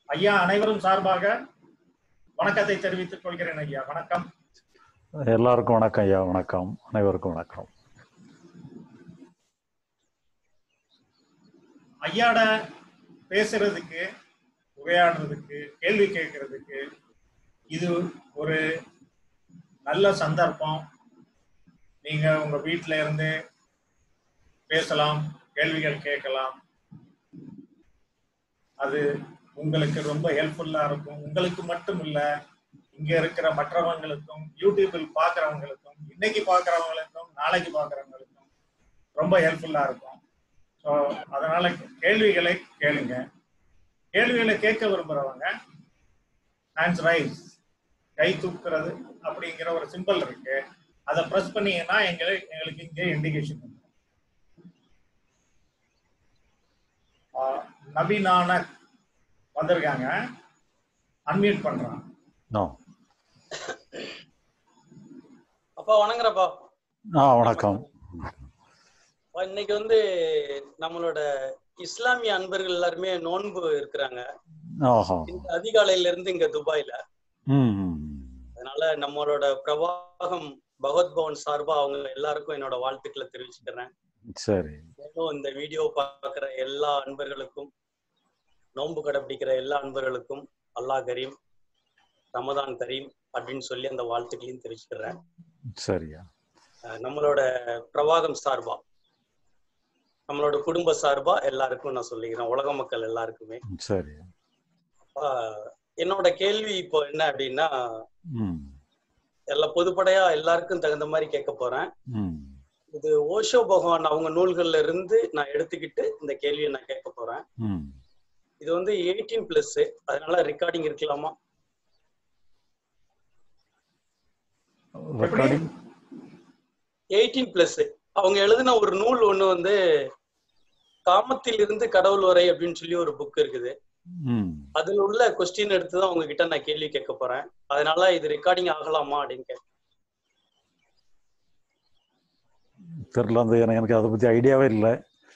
ஐயா அனைவரும் சார்பாக வணக்கத்தை தெரிவித்துக் கொள்கிறேன் ஐயா வணக்கம் எல்லாருக்கும் வணக்கம் ஐயா வணக்கம் அனைவருக்கும் வணக்கம் ஐயாட பேசுறதுக்கு உரையாடுறதுக்கு கேள்வி கேட்கறதுக்கு இது ஒரு நல்ல சந்தர்ப்பம் நீங்க உங்க வீட்ல இருந்து பேசலாம் கேள்விகள் கேட்கலாம் அது உங்களுக்கு ரொம்ப ஹெல்ப்ஃபுல்லா இருக்கும் உங்களுக்கு மட்டும் இல்ல இங்க இருக்கிற மற்றவங்களுக்கும் யூடியூபில் பாக்குறவங்களுக்கும் இன்னைக்கு பாக்குறவங்களுக்கும் நாளைக்கு பாக்குறவங்களுக்கும் ரொம்ப ஹெல்ப்ஃபுல்லா இருக்கும் ஸோ அதனால கேள்விகளை கேளுங்க கேள்விகளை கேட்க விரும்புறவங்க ஹேண்ட்ஸ் ரைஸ் கை தூக்குறது அப்படிங்கிற ஒரு சிம்பிள் இருக்கு அதை ப்ரெஸ் பண்ணீங்கன்னா எங்களுக்கு எங்களுக்கு இங்கே இண்டிகேஷன் இருக்கும் நபினான வந்திருக்காங்க அன்மியூட் பண்றான் ஆ அப்பா வணங்குறப்பா ஆ வணக்கம் அப்பா, இன்னைக்கு வந்து நம்மளோட இஸ்லாமிய அன்பர்கள் எல்லாருமே நோன்பு இருக்கிறாங்க ஆஹா இந்த அதிகாலையில இருந்து இங்க துபாயில ம் ம், அதனால நம்மளோட பிரவாகம் பகவத் பவன் சார்பா அவங்க எல்லாருக்கும் என்னோட வாழ்த்துக்களை தெரிவிச்சுக்கிறேன் ம். சரி மேலும் இந்த வீடியோ பார்க்குற எல்லா அன்பர்களுக்கும் நோன்பு கடைபிடிக்கிற எல்லா அன்பர்களுக்கும் அல்லாஹ் கரீம் ரமதான் கரீம் அப்படின்னு சொல்லி அந்த வாழ்த்துக்களையும் தெரிவிச்சுக்கிறேன் சரியா அஹ் நம்மளோட பிரவாகம் சார்பா நம்மளோட குடும்ப சார்பா எல்லாருக்கும் நான் சொல்லிக்கிறேன் உலக மக்கள் எல்லாருக்குமே ம், சரி ஆஹ் என்னோட கேள்வி இப்போ என்ன அப்படின்னா ம் எல்லா பொதுப்படையா எல்லாருக்கும் தகுந்த மாதிரி கேட்க போறேன் ம் இது ஓஷோ பகவான் அவங்க நூல்கள்ல இருந்து நான் எடுத்துக்கிட்டு இந்த கேள்வியை நான் கேட்க போறேன் ம் இது வந்து எயிட்டீன் பிளஸ் அதனால ரெக்கார்டிங் இருக்கலாமா ரெக்கார்டிங் எயிட்டீன் பிளஸ் அவங்க எழுதின ஒரு நூல் ஒண்ணு வந்து காமத்தில் இருந்து கடவுள் வரை அப்படின்னு சொல்லி ஒரு புக் இருக்குது ம் அதுல உள்ள கொஸ்டின் எடுத்து தான் உங்ககிட்ட நான் கேள்வி கேட்க போறேன் அதனால இது ரெக்கார்டிங் ஆகலாமா அப்படின்னு கேட்க தெரியல அந்த எனக்கு எனக்கு அதை பத்தி ஐடியாவே இல்லை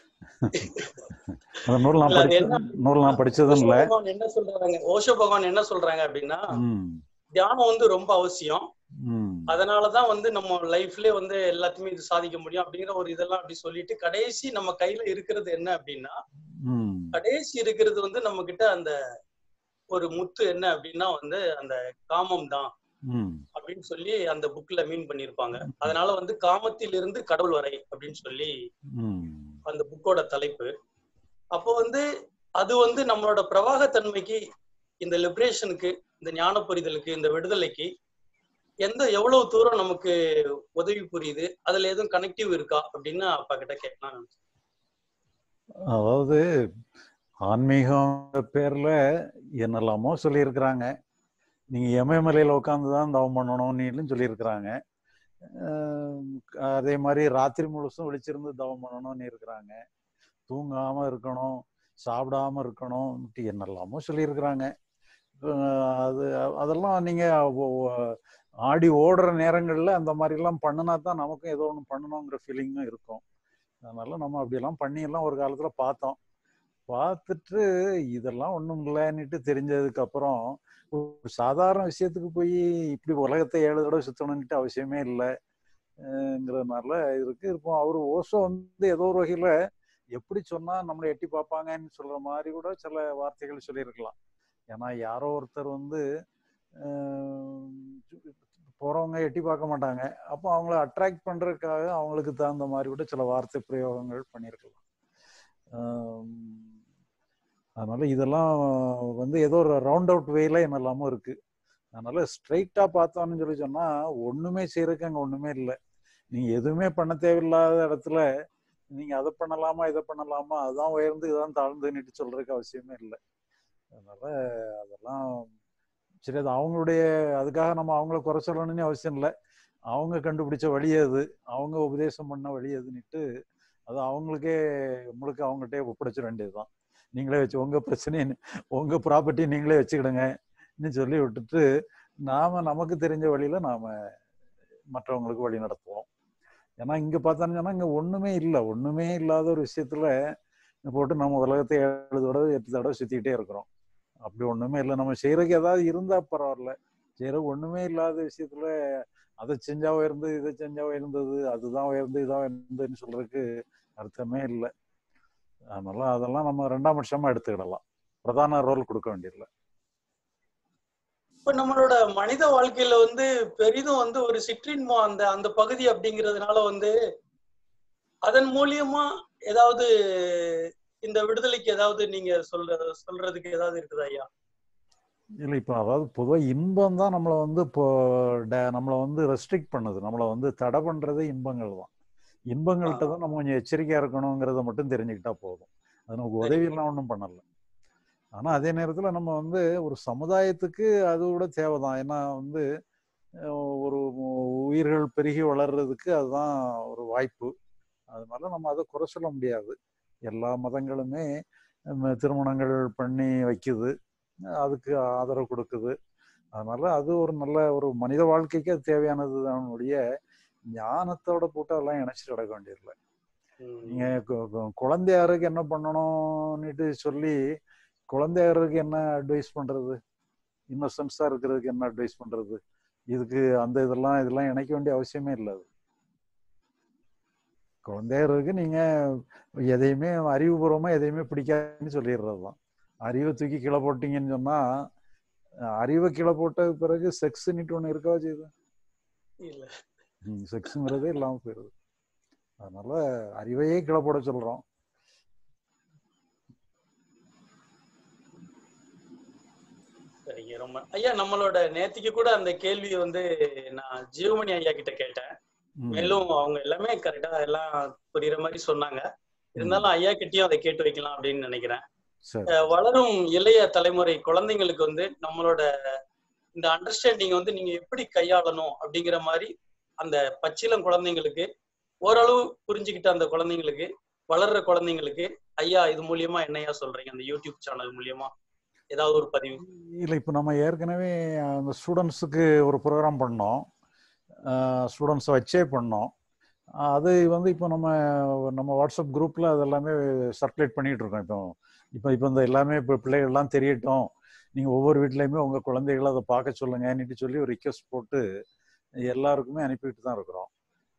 அந்த நூல் நான் இல்ல, அது படிச்ச என்ன நூல் நான் படிச்சதும் ஓஷோ இல்லை பகவான் என்ன சொல்றாங்க ஓஷோ பகவான் என்ன சொல்றாங்க அப்படின்னா ம் தியானம் வந்து ரொம்ப அவசியம் ம் அதனாலதான் வந்து நம்ம லைஃப்லயே வந்து எல்லாத்தையுமே இது சாதிக்க முடியும் அப்படிங்கிற ஒரு இதெல்லாம் அப்படி சொல்லிட்டு கடைசி நம்ம கையில இருக்கிறது என்ன அப்படின்னா ம் கடைசி இருக்கிறது வந்து நம்ம கிட்ட அந்த ஒரு முத்து என்ன அப்படின்னா வந்து அந்த காமம் தான் ம் அப்படின்னு சொல்லி அந்த புக்ல மீன் பண்ணிருப்பாங்க அதனால வந்து காமத்தில் இருந்து கடவுள் வரை அப்படின்னு சொல்லி ம் அந்த புக்கோட தலைப்பு அப்போ வந்து அது வந்து நம்மளோட பிரவாகத்தன்மைக்கு இந்த லிபரேஷனுக்கு இந்த ஞான புரிதலுக்கு இந்த விடுதலைக்கு எந்த எவ்வளவு தூரம் நமக்கு உதவி புரியுது அதுல எதுவும் கனெக்டிவ் இருக்கா அப்படின்னு அப்பா கிட்ட கேட்கலாம் நினைச்சேன். அதாவது ஆன்மீகம் பேர்ல என்னெல்லாமோ சொல்லியிருக்கிறாங்க நீங்க எமயமலையில உட்காந்து தான் தவம் பண்ணணும்னு சொல்லியிருக்கிறாங்க அஹ் அதே மாதிரி ராத்திரி முழுசும் விழிச்சிருந்து தவம் பண்ணணும்னு இருக்கிறாங்க தூங்காம இருக்கணும் சாப்பிடாம இருக்கணும் என்னெல்லாமோ சொல்லியிருக்கிறாங்க அஹ் அது அதெல்லாம் நீங்க ஒ- ஒ- ஆடி ஓடுற நேரங்கள்ல அந்த மாதிரி எல்லாம் பண்ணினா தான் நமக்கும் ஏதோ ஒன்று பண்ணணுங்கிற ஃபீலிங்கும் இருக்கும் அதனால நம்ம அப்படியெல்லாம் பண்ணி எல்லாம் ஒரு காலத்துல பார்த்தோம் பார்த்துட்டு இதெல்லாம் ஒண்ணும் இல்லைன்னுட்டு தெரிஞ்சதுக்கு அப்புறம் ஒரு சாதாரண விஷயத்துக்கு போய் இப்படி உலகத்தை ஏழு தடவை சுத்தணும்னுட்டு அவசியமே இல்லைங்கிறதுனால இருக்கு இப்போ அவரு ஓசோ வந்து ஏதோ ஒரு வகையில எப்படி சொன்னா நம்மளை எட்டி பார்ப்பாங்கன்னு சொல்ற மாதிரி கூட சில வார்த்தைகள் சொல்லியிருக்கலாம் ஏன்னா யாரோ ஒருத்தர் வந்து ஆஹ், போறவங்க எட்டி பார்க்க மாட்டாங்க அப்போ அவங்கள அட்ராக்ட் பண்றதுக்காக அவங்களுக்கு தகுந்த மாதிரி கூட சில வார்த்தை பிரயோகங்கள் பண்ணியிருக்கலாம் ஆம், அதனால இதெல்லாம் வந்து ஏதோ ஒரு ரவுண்ட் அவுட் வேல என்னெல்லாமோ இருக்கு அதனால ஸ்ட்ரைட்டா பார்த்தோம்னு சொல்லி சொன்னா ஒண்ணுமே செய்யறதுக்கு அங்க ஒண்ணுமே இல்லை நீங்க எதுவுமே பண்ண தேவையில்லாத இடத்துல நீங்க அதை பண்ணலாமா இதை பண்ணலாமா அதான் உயர்ந்து இதான் தாழ்ந்துன்னுட்டு சொல்றதுக்கு அவசியமே இல்லை அதனால அதெல்லாம் சரி அது அவங்களுடைய அதுக்காக நம்ம அவங்கள குறை சொல்லணும்னு அவசியம் இல்லை அவங்க கண்டுபிடிச்ச வழி அது அவங்க உபதேசம் பண்ண வழி அதுன்னுட்டு அது அவங்களுக்கே முழுக்க அவங்ககிட்டே ஒப்படைச்சிட வேண்டியதுதான் நீங்களே வச்சு உங்க பிரச்சனையை உங்க ப்ராப்பர்ட்டி நீங்களே வச்சுக்கிடுங்கன்னு சொல்லி விட்டுட்டு நாம நமக்கு தெரிஞ்ச வழியில நாம மற்றவங்களுக்கு வழி நடத்துவோம் ஏன்னா இங்க பார்த்தோம்னு சொன்னா இங்க ஒண்ணுமே இல்லை ஒண்ணுமே இல்லாத ஒரு விஷயத்துல போட்டு நம்ம உலகத்தை ஏழு தடவை எட்டு தடவை சுத்திக்கிட்டே இருக்கிறோம் அப்படி அப்படி ஒண்ணுமே இல்லை நம்ம செய்யறதுக்கு ஏதாவது இருந்தா பரவாயில்ல செய்யறது ஒண்ணுமே இல்லாத விஷயத்துல அதை செஞ்சா உயர்ந்து இதை செஞ்சா உயர்ந்தது அதுதான் உயர்ந்து இதான் உயர்ந்ததுன்னு சொல்றதுக்கு அர்த்தமே இல்லை அதனால அதெல்லாம் நம்ம ரெண்டாம் பட்சமா எடுத்துக்கிடலாம் பிரதான ரோல் கொடுக்க வேண்டியதில்லை இப்ப நம்மளோட மனித வாழ்க்கையில வந்து பெரிதும் வந்து ஒரு சிற்றின்மம் அந்த அந்த பகுதி அப்படிங்கிறதுனால வந்து அதன் மூலியமா ஏதாவது இந்த விடுதலைக்கு ஏதாவது நீங்க சொல்ற சொல்றதுக்கு ஏதாவது இருக்குதா ஐயா இல்லை இப்போ அதாவது பொதுவாக இன்பம் தான் நம்மளை வந்து இப்போ ட- நம்மளை வந்து ரெஸ்ட்ரிக்ட் பண்ணுது நம்மளை வந்து தடை பண்ணுறதே இன்பங்கள் தான் இன்பங்கள்கிட்ட தான் நம்ம கொஞ்சம் எச்சரிக்கையாக இருக்கணுங்கிறத மட்டும் தெரிஞ்சுக்கிட்டா போதும் அது நமக்கு உதவியெல்லாம் ஒன்றும் பண்ணல ஆனால் அதே நேரத்தில் நம்ம வந்து ஒரு சமுதாயத்துக்கு அது கூட தேவைதான் ஏன்னா வந்து அஹ், ஒரு உயிர்கள் பெருகி வளர்றதுக்கு அதுதான் ஒரு வாய்ப்பு அதனால நம்ம அதை குறை சொல்ல முடியாது எல்லா மதங்களுமே நம்ம திருமணங்கள் பண்ணி வைக்குது அதுக்கு ஆதரவு கொடுக்குது அதனால அது ஒரு நல்ல ஒரு மனித வாழ்க்கைக்கு அது தேவையானது ஒழிய ஞானத்தோட போட்டு அதெல்லாம் இணைச்சிட்டு கிடக்க வேண்டியதில்லை நீங்க கு- கு- குழந்தையாருக்கு என்ன பண்ணணும்னுட்டு சொல்லி குழந்தையாருக்கு என்ன அட்வைஸ் பண்றது இன்னசென்ஸா இருக்கிறதுக்கு என்ன அட்வைஸ் பண்றது இதுக்கு அந்த இதெல்லாம் இதெல்லாம் இணைக்க வேண்டிய அவசியமே இல்லை அது குழந்தையாருக்கு நீங்க எதையுமே அறிவுபூர்வமா எதையுமே பிடிக்காதுன்னு சொல்லிடுறது தான் அறிவை தூக்கி கீழே போட்டீங்கன்னு சொன்னா அஹ் அறிவை கீழே போட்ட பிறகு செக்ஸ்ன்னுட்டு ஒண்ணு இருக்கவா செய்யுது இல்ல செக்ஸுங்கிறதே இல்லாம போயிருது அதனால அறிவையே கீழே போட சொல்றோம் சரிங்க ரொம்ப ஐயா நம்மளோட நேத்திக்கு கூட அந்த கேள்வி வந்து நான் ஜீவமணி ஐயா கிட்ட கேட்டேன் ம். மேலும் அவங்க எல்லாமே கரெக்டா எல்லாம் புரியுற மாதிரி சொன்னாங்க இருந்தாலும் ஐயா கிட்டயும் அதை கேட்டு வைக்கலாம் அப்படின்னு நினைக்கிறேன் சரி அஹ் வளரும் இளைய தலைமுறை குழந்தைங்களுக்கு வந்து நம்மளோட இந்த அண்டர்ஸ்டாண்டிங் வந்து நீங்க எப்படி கையாளணும் அப்படிங்கிற மாதிரி அந்த பச்சிளம் குழந்தைங்களுக்கு ஓரளவு புரிஞ்சுக்கிட்ட அந்த குழந்தைங்களுக்கு வளர்ற குழந்தைங்களுக்கு ஐயா இது மூலியமா என்னையா சொல்றீங்க அந்த யூடியூப் சேனல் மூலியமா ஏதாவது ஒரு பதிவு இல்லை இப்போ நம்ம ஏற்கனவே அந்த ஸ்டூடெண்ட்ஸுக்கு ஒரு ப்ரோக்ராம் பண்ணோம் ஸ்டூடெண்ட்ஸை வச்சே பண்ணோம் அஹ் அது வந்து இப்போ நம்ம நம்ம வாட்ஸ்அப் குரூப்பில் அது எல்லாமே சர்க்குலேட் பண்ணிட்டு இருக்கோம் இப்போ இப்போ இப்போ இந்த எல்லாமே இப்போ பிள்ளைகள்லாம் தெரியட்டும் நீங்கள் ஒவ்வொரு வீட்லேயுமே உங்கள் குழந்தைகளை அதை பார்க்க சொல்லுங்கன்னுட்டு சொல்லி ஒரு ரிக்வெஸ்ட் போட்டு எல்லாருக்குமே அனுப்பிட்டு தான் இருக்கிறோம்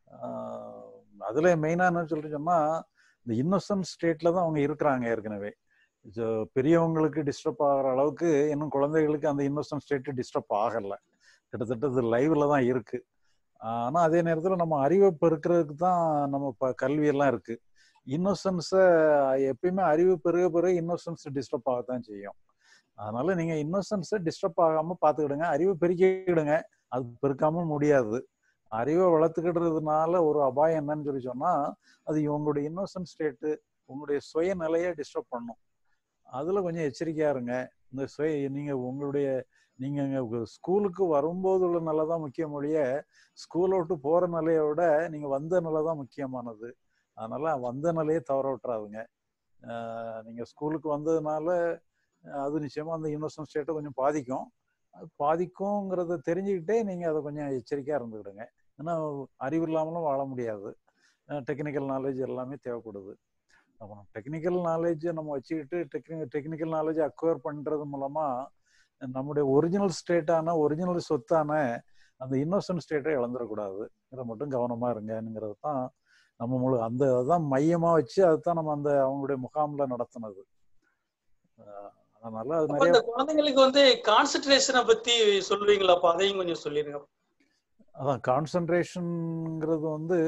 அதில் மெயினாக என்ன சொல்லிட்டு சொன்னால் இந்த இன்னோசன்ட் ஸ்டேட்டில் தான் அவங்க இருக்கிறாங்க ஏற்கனவே So, பெரியவங்களுக்கு டிஸ்டர்ப் ஆகிற அளவுக்கு இன்னும் குழந்தைகளுக்கு அந்த இன்னோசன்ட் ஸ்டேட்டு டிஸ்டர்ப் ஆகலை கிட்டத்தட்ட இது லைவ்ல தான் இருக்கு ஆனால் அதே நேரத்தில் நம்ம அறிவை பெருக்கிறதுக்கு தான் நம்ம இப்போ கல்வியெல்லாம் இருக்கு இன்னோசன்ஸை எப்பயுமே அறிவு பெருக பெருக இன்னோசன்ஸ் டிஸ்டர்ப் ஆகத்தான் செய்யும் அதனால நீங்க இன்னோசன்ஸை டிஸ்டர்ப் ஆகாம பார்த்துக்கிடுங்க அறிவை பெருக்கிக்கிடுங்க அது பெருக்காம முடியாது அறிவை வளர்த்துக்கிடுறதுனால ஒரு அபாயம் என்னன்னு சொல்லி சொன்னா அது உங்களுடைய இன்னோசன்ட் ஸ்டேட்டு உங்களுடைய சுயநிலையை டிஸ்டர்ப் பண்ணும் அதுல கொஞ்சம் எச்சரிக்கையா இருங்க இந்த சுய நீங்க உங்களுடைய நீங்க இங்க ஸ்கூலுக்கு வரும்போது உள்ள நிலை தான் முக்கியம் ஒழிய ஸ்கூலை விட்டு போற நிலையை விட நீங்க வந்த நிலை தான் முக்கியமானது அதனால வந்த நிலையை தவற விட்டுறாதுங்க ஆஹ் நீங்க ஸ்கூலுக்கு வந்ததுனால அஹ் அது நிச்சயமா அந்த இன்னோசன்ட் ஸ்டேட்டை கொஞ்சம் பாதிக்கும் அது பாதிக்குங்கிறத தெரிஞ்சுக்கிட்டே நீங்க அதை கொஞ்சம் எச்சரிக்கையா இருந்துக்கிடுங்க ஏன்னா அறிவு இல்லாமலும் வாழ முடியாது டெக்னிக்கல் நாலேஜ் எல்லாமே தேவைப்படுது அப்புறம் டெக்னிக்கல் நாலேஜை நம்ம வச்சுக்கிட்டு டெக்னி டெக்னிக்கல் நாலேஜ் அக்வயர் பண்றது மூலமா நம்முடைய ஒரிஜினல் ஸ்டேட்டான ஒரிஜினல் சொத்தான அந்த இன்னோசன்ட் ஸ்டேட்டை இழந்துடக்கூடாது இதை மட்டும் கவனமா இருங்கங்கிறது தான் நம்ம முழு அந்த அதான் மையமா வச்சு அதுதான் நம்ம அந்த அவங்களுடைய முகாம்ல நடத்தினது அஹ் அதனால அது அப்ப நிறைய இந்த குழந்தைங்களுக்கு வந்து கான்சென்ட்ரேஷனை பத்தி சொல்லுவீங்களா அப்ப அதையும் கொஞ்சம் சொல்லிருங்க அதான் கான்சன்ட்ரேஷனுங்கிறது வந்து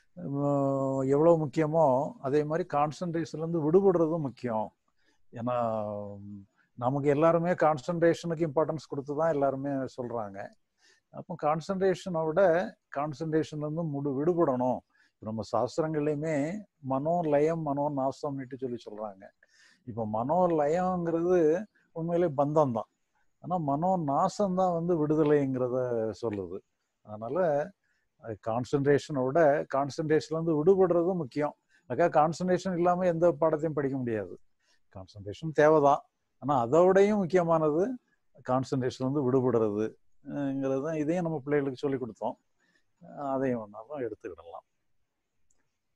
உம், எவ்வளவு முக்கியமோ அதே மாதிரி கான்சன்ட்ரேஷன்ல இருந்து விடுபடுறதும் முக்கியம் ஏன்னா உம், நமக்கு எல்லாருமே கான்சன்ட்ரேஷனுக்கு இம்பார்ட்டன்ஸ் கொடுத்து தான் எல்லாருமே சொல்றாங்க அப்போ கான்சன்ட்ரேஷனை விட கான்சன்ட்ரேஷன்ல இருந்து முடு விடுபடணும் இப்ப நம்ம சாஸ்திரங்கள்லையுமே மனோ லயம் மனோ நாசம்னுட்டு சொல்லி சொல்றாங்க இப்போ மனோ லயம்ங்கிறது உண்மையிலே பந்தம் தான் ஆனா மனோ நாசம் தான் வந்து விடுதலைங்கிறத சொல்லுது அதனால கான்சன்ட்ரேஷனை விட கான்சன்ட்ரேஷன்ல இருந்து விடுபடுறதும் முக்கியம் அதுக்காக கான்சன்ட்ரேஷன் இல்லாம எந்த பாடத்தையும் படிக்க முடியாது கான்சன்ட்ரேஷன் தேவைதான் ஆனா அதை விடையும் முக்கியமானது கான்சன்ட்ரேஷன்ல இருந்து விடுபடுறதுங்கிறது தான் இதையும் நம்ம பிள்ளைகளுக்கு சொல்லி கொடுத்தோம் அஹ் அதையும் ஒன்றாலும் எடுத்துக்கிடலாம்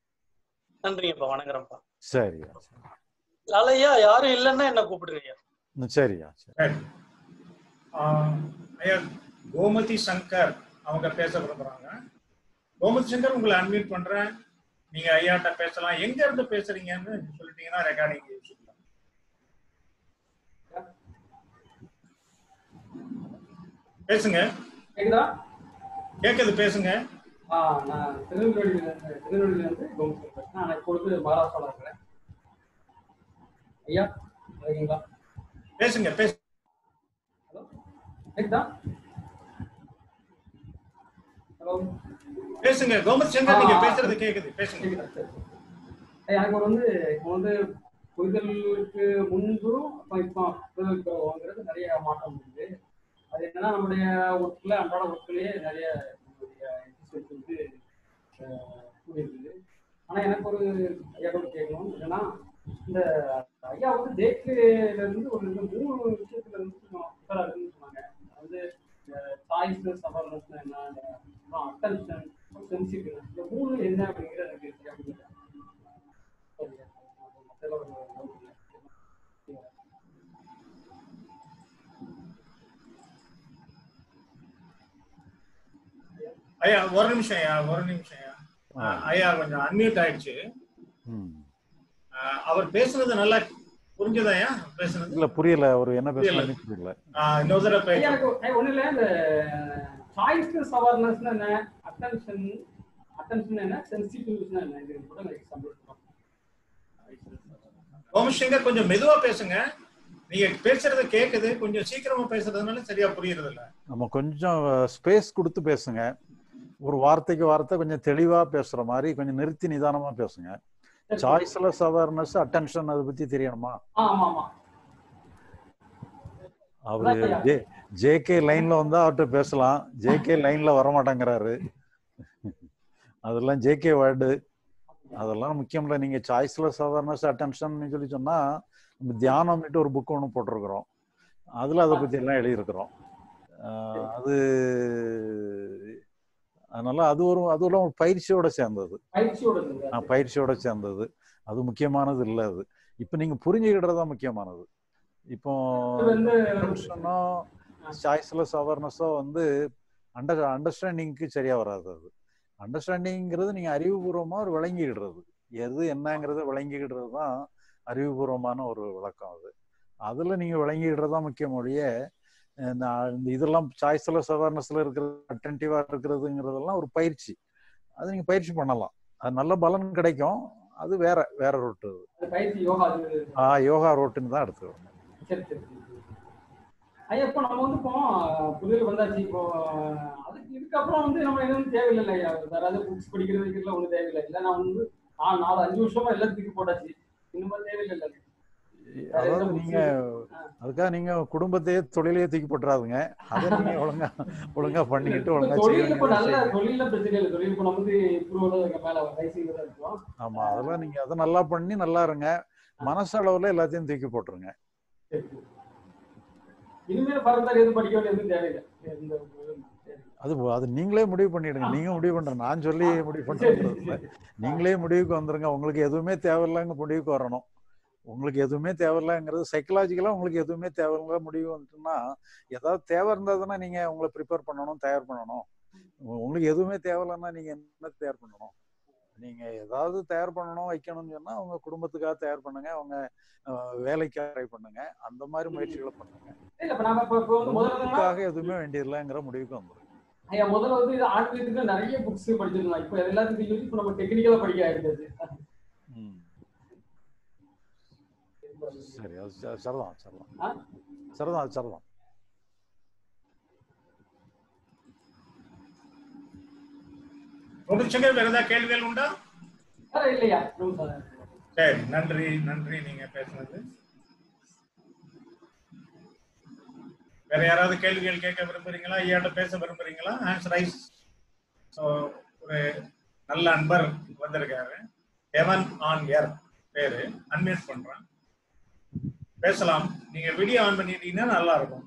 நன்றிங்கப்பா வணங்குறேன்ப்பா சரி லாலையா யாரும் இல்லைன்னா என்ன கூப்பிடுங்க ஐயா ம், சரியா சரி சரி ஆஹ் ஐயா கோமதி சங்கர் அவங்க பேச விரும்புறாங்க கோமதி சங்கர் உங்களை அன்மியூட் பண்றேன் நீங்க ஐயாட்ட பேசலாம் எங்க இருந்து பேசுறீங்கன்னு சொல்லிட்டீங்கன்னா ரெக்கார்டிங் வச்சுக்கலாம் பேசுங்க கேக்குதா கேக்குது பேசுங்க ஆ நான் திருநெல்வேலியில இருந்து திருநெல்வேலியில இருந்து கோமதி பேசுறேன் நான் இப்போ வந்து மகாராஷ்டிரால இருக்கிறேன் ஐயா இருக்கீங்களா பேசுங்க பேசு ஹலோ கேக்குதா ஹலோ பேசுங்க கோமதி சங்கர் நீங்க பேசுறது கேக்குது பேசுங்க கேக்குதா சரி ஐயா, எனக்கு ஒரு வந்து இப்போ வந்து புரிதலுக்கு முன்பும் அப்போ இப்போ புரிதலுக்கு வாங்குறது நிறைய மாற்றம் இருக்குது அது என்னன்னா நம்முடைய ஒர்க்கில் அன்றாட ஒர்க்கிலேயே நிறைய நம்மளுடைய efficiency வந்து அஹ், கூடியிருக்குது ஆனால் எனக்கு ஒரு ஐயா கூட கேட்கணும் என்னன்னா இந்த ஐயா வந்து ஜேகேல இருந்து ஒரு இந்த மூணு விஷயத்துல இருந்து கொஞ்சம் உஷாரா இருக்குன்னு சொன்னாங்க வந்து சாய்ஸ் அவேர்னஸ் என்ன அப்புறம் அட்டென்ஷன் சென்சிட்டிவ்னஸ் இந்த மூணு என்ன அப்படிங்கிறது எனக்கு சரியா புரியல சரியா. மத்ததெல்லாம் ஒரு doubt இல்ல. ஐயா ஒரு நிமிஷம் ஐயா ஒரு நிமிஷம் ஐயா ஆஹ் ஐயா கொஞ்சம் அன்மியூட் ஆயிடுச்சு ம் ஆஹ் அவர் பேசுறது நல்லா புரிஞ்சதா ஐயா பேசுறது இல்ல புரியல அவர் என்ன புரியல. பேசுறாருன்னு புரியல ஆஹ் இன்னொரு தடவை ஐயா, பேச எனக்கு ஐயா, ஒண்ணும் இல்ல இந்த சாய்ஸ்னஸ் அவேர்னஸ் என்ன அட்டென்ஷன் அட்டென்ஷன் என்ன சென்சிட்டிவ்னஸ் என்ன இது கூட எனக்கு எக்ஸாம்பிள் கோமசங்கர் கொஞ்சம் மெதுவா பேசுங்க நீங்க பேசுறது கேக்குது கொஞ்சம் சீக்கிரமா பேசுறதுனால சரியா புரியுறது இல்ல நம்ம கொஞ்சம் ஸ்பேஸ் கொடுத்து பேசுங்க ஒரு வார்த்தைக்கு வார்த்தை கொஞ்சம் தெளிவா பேசுற மாதிரி கொஞ்சம் நிறுத்தி நிதானமா பேசுங்க சாய்ஸ்லெஸ் அவேர்னஸ் அட்டென்ஷன் அதை பத்தி தெரியணுமா ஆமா ஆமா அவரு ஜே ஜேகே லைன்ல வந்தா அவர்கிட்ட பேசலாம் ஜேகே லைன்ல வரமாட்டேங்கிறாரு அதெல்லாம் ஜேகே வேர்டு அதெல்லாம் முக்கியம் இல்லை நீங்க சாய்ஸ்லெஸ் அவேர்னஸ் அட்டென்ஷன் சொல்லி சொன்னா நம்ம தியானம்னுட்டு ஒரு புக் ஒன்று போட்டிருக்கிறோம் அதுல அதை பத்தி எல்லாம் எழுதியிருக்கிறோம் ஆஹ் அது அதனால அது ஒரு அதுவும் ஒரு பயிற்சியோட சேர்ந்தது பயிற்சியோட இருந்தது ஆஹ் பயிற்சியோட சேர்ந்தது அது முக்கியமானது இல்லை அது இப்போ நீங்க புரிஞ்சுக்கிட்டது தான் முக்கியமானது இப்போ இது வந்து attention-ஓ, சாய்ஸ்லெஸ் அவேர்னஸோ வந்து அண்டர் அண்டர்ஸ்டாண்டிங்க்கு சரியா வராது அது அண்டர்ஸ்டாண்டிங்கிறது நீங்க அறிவுபூர்வமா ஒரு விளங்கிக்கிடுறது எது என்னங்கிறத விளங்கிக்கிடுறது தான் அறிவுபூர்வமான ஒரு விளக்கம் அது அதுல நீங்க விளங்கிக்கிடுறது தான் முக்கியம் ஒழிய அஹ் நான் இந்த இதெல்லாம் சாய்ஸ்லெஸ் அவேர்னஸ்ல இருக்கிறது அட்டன்டிவா இருக்கிறதுங்கிறதெல்லாம் ஒரு பயிற்சி அது நீங்க பயிற்சி பண்ணலாம் அது நல்ல பலன் கிடைக்கும் அது வேற வேற ரூட்டு அது அது பயிற்சி யோகா அது ஆ யோகா ரோட்டுன்னு தான் எடுத்துக்கணும் சரி சரி சரி. ஐயா இப்போ நம்ம வந்து இப்போ புதிய வந்தாச்சு இப்போ அதுக்கு இதுக்கப்புறம் வந்து நம்ம எதுவும் தேவையில்லை ஐயா வேற ஏதாவது புக்ஸ் படிக்கிறது வைக்கிறதுல ஒன்றும் தேவையில்லை இல்லை நான் வந்து நான் நாலு அஞ்சு வருஷமா எல்லாத்துக்கும் போட்டாச்சு இந்த மாதிரி தேவையில்லை அதாவது நீங்க அதுக்காக நீங்க குடும்பத்தையே தொழிலையே தூக்கி போட்டுறாதுங்க அதை நீங்க ஒழுங்கா ஒழுங்கா பண்ணிக்கிட்டு ஒழுங்கா செய்ய தொழில் இப்போ வேண்டியதை நல்ல செய்யுங்க. தொழில பிரச்சனை இல்லை தொழில் இப்போ நம்ம வந்து இம்ப்ரூவ் மேல ரைசிங்ல தான் இருக்கோம் ஆமா அதெல்லாம் நீங்க அதை நல்லா பண்ணி நல்லா இருங்க மனசளவுல எல்லாத்தையும் தூக்கி போட்டுருங்க சரி, சரி. இனிமேல் பரந்தாரி எதுவும் படிக்க வேண்டிய எதுவும் தேவையில்லை இந்த சரி. அது அது நீங்களே முடிவு பண்ணிடுங்க நீங்க முடிவு பண்ற நான் சொல்லி முடிவு பண்றது இல்ல. நீங்களே முடிவுக்கு வந்துருங்க உங்களுக்கு எதுவுமே தேவையில்லைங்க முடிவுக்கு வரணும் உங்களுக்கு எதுவுமே தேவையில்லைங்கிறது சைக்கலாஜிக்கலா உங்களுக்கு எதுவுமே தேவையில்லை முடிவு வந்துட்டுன்னா ஏதாவது தேவை இருந்ததுன்னா நீங்க உங்களை ப்ரிப்பேர் பண்ணணும் தயார் பண்ணணும் உ- உங்களுக்கு எதுவுமே தேவையில்லைன்னா நீங்க என்ன தயார் பண்ணணும் நீங்க ஏதாவது தயார் பண்ணணும் வைக்கணும்னு சொன்னா உங்க குடும்பத்துக்காக தயார் பண்ணுங்க உங்க அஹ், வேலைக்காக ட்ரை பண்ணுங்க அந்த மாதிரி முயற்சிகளை பண்ணுங்க இல்ல இப்ப நாம இப்ப இப்போ வந்து முதல்ல என்னன்னா, உங்களுக்காக எதுவுமே வேண்டியதில்லைங்கிற முடிவுக்கு வந்துடும் ஐயா முதல்ல வந்து இது ஆன்மீகத்துக்கு நிறைய புக்ஸ் படிச்சிருந்தோம் இப்போ எல்லாத்துக்கும் சொல்லி இப்போ நம்ம டெக்னிக்கலா படிக்க ஆயிடுது ம் சரி அது ச- சரிதான் சரிதான் ஆ? சரிதான் அது சரிதான் உங்களுக்கு சங்கர் வேற ஏதாவது கேள்விகள் உண்டா வேற இல்லையா ரொம்ப சார் சரி நன்றி நன்றி நீங்க பேசுனது வேற யாராவது கேள்விகள் கேட்க விரும்புறீங்களா ஐயாட்ட பேச விரும்புறீங்களா ஆன்சர் ரைஸ் ஸோ ஒரு நல்ல அன்பர் வந்திருக்காரு எவன் ஆன் ஏர் பேரு அன்மியூட் பண்றேன் பேசலாம் நீங்க வீடியோ ஆன் பண்ணிட்டீங்கன்னா நல்லா இருக்கும்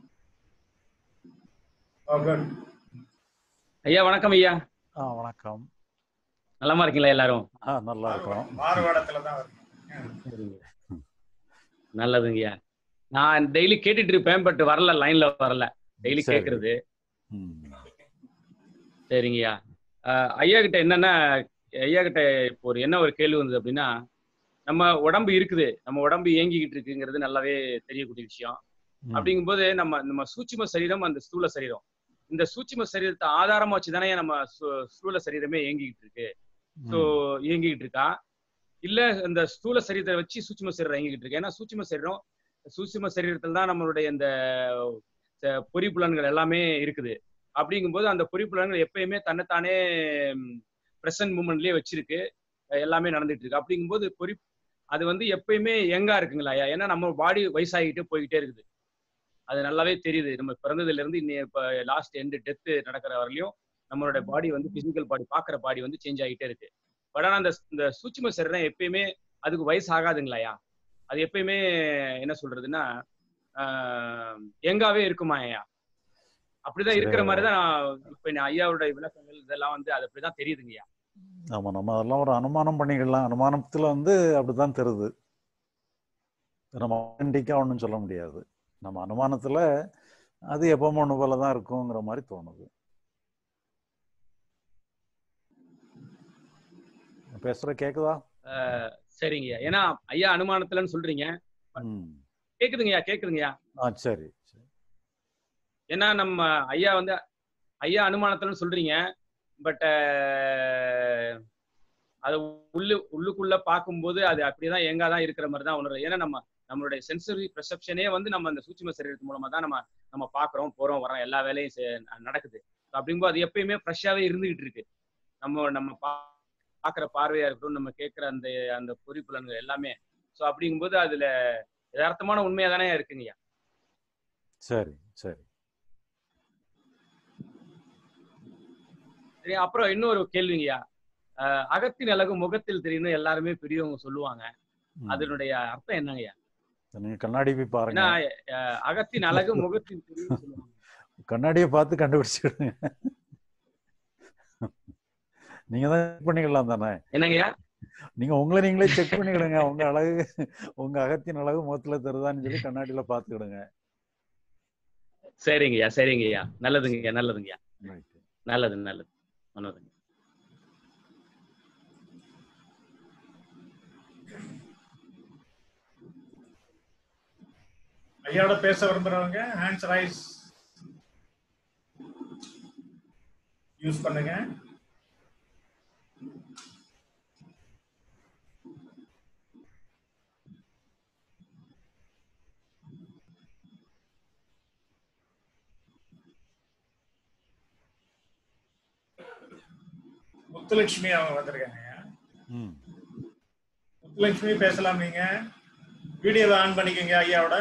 ஓ குட் ஐயா வணக்கம் ஐயா ஆ வணக்கம் நலமா இருக்கீங்களா எல்லாரும் ஆ நல்லா இருக்கோம் மாறுவாடத்துல தான் இருக்கணும் நல்லதுங்க ஐயா நான் டெய்லி கேட்டுட்டு இருப்பேன் பட் வரல லைன்ல வரல டெய்லி சரி. கேக்குறது ம். சரிங்கய்யா அஹ் ஐயா கிட்ட என்னன்னா ஐயா கிட்ட இப்போ ஒரு என்ன ஒரு கேள்வி வந்தது அப்படின்னா நம்ம உடம்பு இருக்குது நம்ம உடம்பு இயங்கிக்கிட்டு இருக்குங்கிறது நல்லாவே தெரியக்கூடிய விஷயம் ம். அப்படிங்கும்போது நம்ம நம்ம சூட்சும சரீரம் அந்த ஸ்தூல சரீரம் இந்த சூட்சும சரீரத்தை ஆதாரமா வச்சு தானே நம்ம சு- ஸ்தூல சரீரமே இயங்கிக்கிட்டு இருக்கு ஸோ இயங்கிக்கிட்டு இருக்கா இல்ல இந்த ஸ்தூல சரீரத்தை வச்சு சூட்சும சரீரம் இயங்கிக்கிட்டு இருக்கு ஏன்னா சூட்சும சரீரம் சூட்சும சரீரத்தில் தான் நம்மளுடைய இந்த ச- பொறிப்புலன்கள் எல்லாமே இருக்குது அப்படிங்கும்போது அந்த பொறிப்புலன்கள் எப்பயுமே தன்னைத்தானே ப்ரெசன்ட் மூமெண்ட்லயே வச்சிருக்கு அஹ் எல்லாமே நடந்துட்டு இருக்கு அப்படிங்கும்போது பொறி அது வந்து எப்பயுமே எங்கா இருக்குங்களா ஐயா ஏன்னா நம்ம பாடி வயசாகிட்டே போய்கிட்டே இருக்குது அது நல்லாவே தெரியுது நம்ம பிறந்ததுல இருந்து இன்னைய இப்ப லாஸ்ட் எண்டு டெத்து நடக்கிற வரலையும் நம்மளோட பாடி வந்து பிசிக்கல் பாடி பாக்குற பாடி வந்து சேஞ்ச் ஆகிட்டே இருக்கு பட் ஆனா அந்த இந்த சூட்சும சரீரம் எப்பயுமே அதுக்கு வயசு ஆகாதுங்களாயா அது எப்பயுமே என்ன சொல்றதுன்னா ஆஹ் எங்காவே இருக்குமா ஐயா அப்படிதான் இருக்கிற சரி. மாதிரி தான் இப்ப நான் ஐயாவோட விளக்கங்கள் இதெல்லாம் வந்து அது அப்படிதான் தெரியுதுங்கய்யா ஆமா நம்ம அதெல்லாம் ஒரு அனுமானம் பண்ணிக்கலாம் அனுமானத்துல வந்து அப்படித்தான் தெரியுது நம்ம ஆத்தென்டிக்கா ஒன்றும் சொல்ல முடியாது நம்ம அனுமானத்துல அது எப்பவும் ஒன்று போல தான் இருக்குங்கிற மாதிரி தோணுது பேசுற கேக்குதா ஆஹ் சரிங்கய்யா ஏன்னா ஐயா அனுமானத்துலன்னு சொல்றீங்க ம் கேக்குதுங்கய்யா கேக்குதுங்கய்யா ஆ சரி சரி ஏன்னா நம்ம ஐயா வந்து ஐயா அனுமானத்துலன்னு சொல்றீங்க பட் அது உள்ளு உள்ளுக்குள்ள பார்க்கும்போது அது அப்படியேதான் எங்காதான் இருக்கிற மாதிரி தான் உணர்றது ஏன்னா நம்ம நம்மளுடைய சென்சரி பெர்செப்ஷனே வந்து நம்ம அந்த சூட்சும சரீரத்து மூலமா தான் நம்ம நம்ம பாக்குறோம் போறோம் வரோம் எல்லா வேலையும் செ- நடக்குது அப்படிங்கும்போது அது எப்பயுமே ஃப்ரெஷ்ஷாவே இருந்துகிட்டு இருக்கு நம்ம நம்ம பா- பாக்குற பார்வையா இருக்கட்டும் நம்ம கேட்கிற அந்த அந்த பொறிப்புலன்கள் எல்லாமே ஸோ அப்படிங்கும்போது அதுல யதார்த்தமான உண்மையா தானே இருக்குங்கய்யா சரி சரி சரி அப்புறம் இன்னொரு கேள்விங்கய்யா அஹ் அகத்தின் அழகு முகத்தில் தெரியும்னு எல்லாருமே பெரியவங்க சொல்லுவாங்க ம். அதனுடைய அர்த்தம் என்னங்கய்யா நீங்க கண்ணாடி போய் பாருங்க ஏன்னா அஹ் அகத்தின் அழகு முகத்தில் தெரியும் சொல்லுவாங்க கண்ணாடியை பார்த்து கண்டுபிடிச்சிடுங்க நீங்க தான் செக் பண்ணிக்கலாம் தானே என்னங்கய்யா நீங்க உங்களை நீங்களே செக் பண்ணிக்கிடுங்க உங்க அழகு உங்க அகத்தின் அழகு முகத்துல தெரியுதான்னு சொல்லி கண்ணாடியில பாத்துக்கிடுங்க சரிங்கய்யா சரிங்கய்யா நல்லதுங்கய்யா நல்லதுங்கய்யா Right. நல்லது நல்லது நல்லதுங்க ஐயாவோட பேச விரும்புறவங்க ஹேண்ட்ஸ் ரைஸ் யூஸ் பண்ணுங்க முத்துலட்சுமி அவங்க வந்திருக்காங்க ஐயா. ம் முத்துலட்சுமி பேசலாம் நீங்க வீடியோவை ஆன் பண்ணிக்கோங்க ஐயாவோட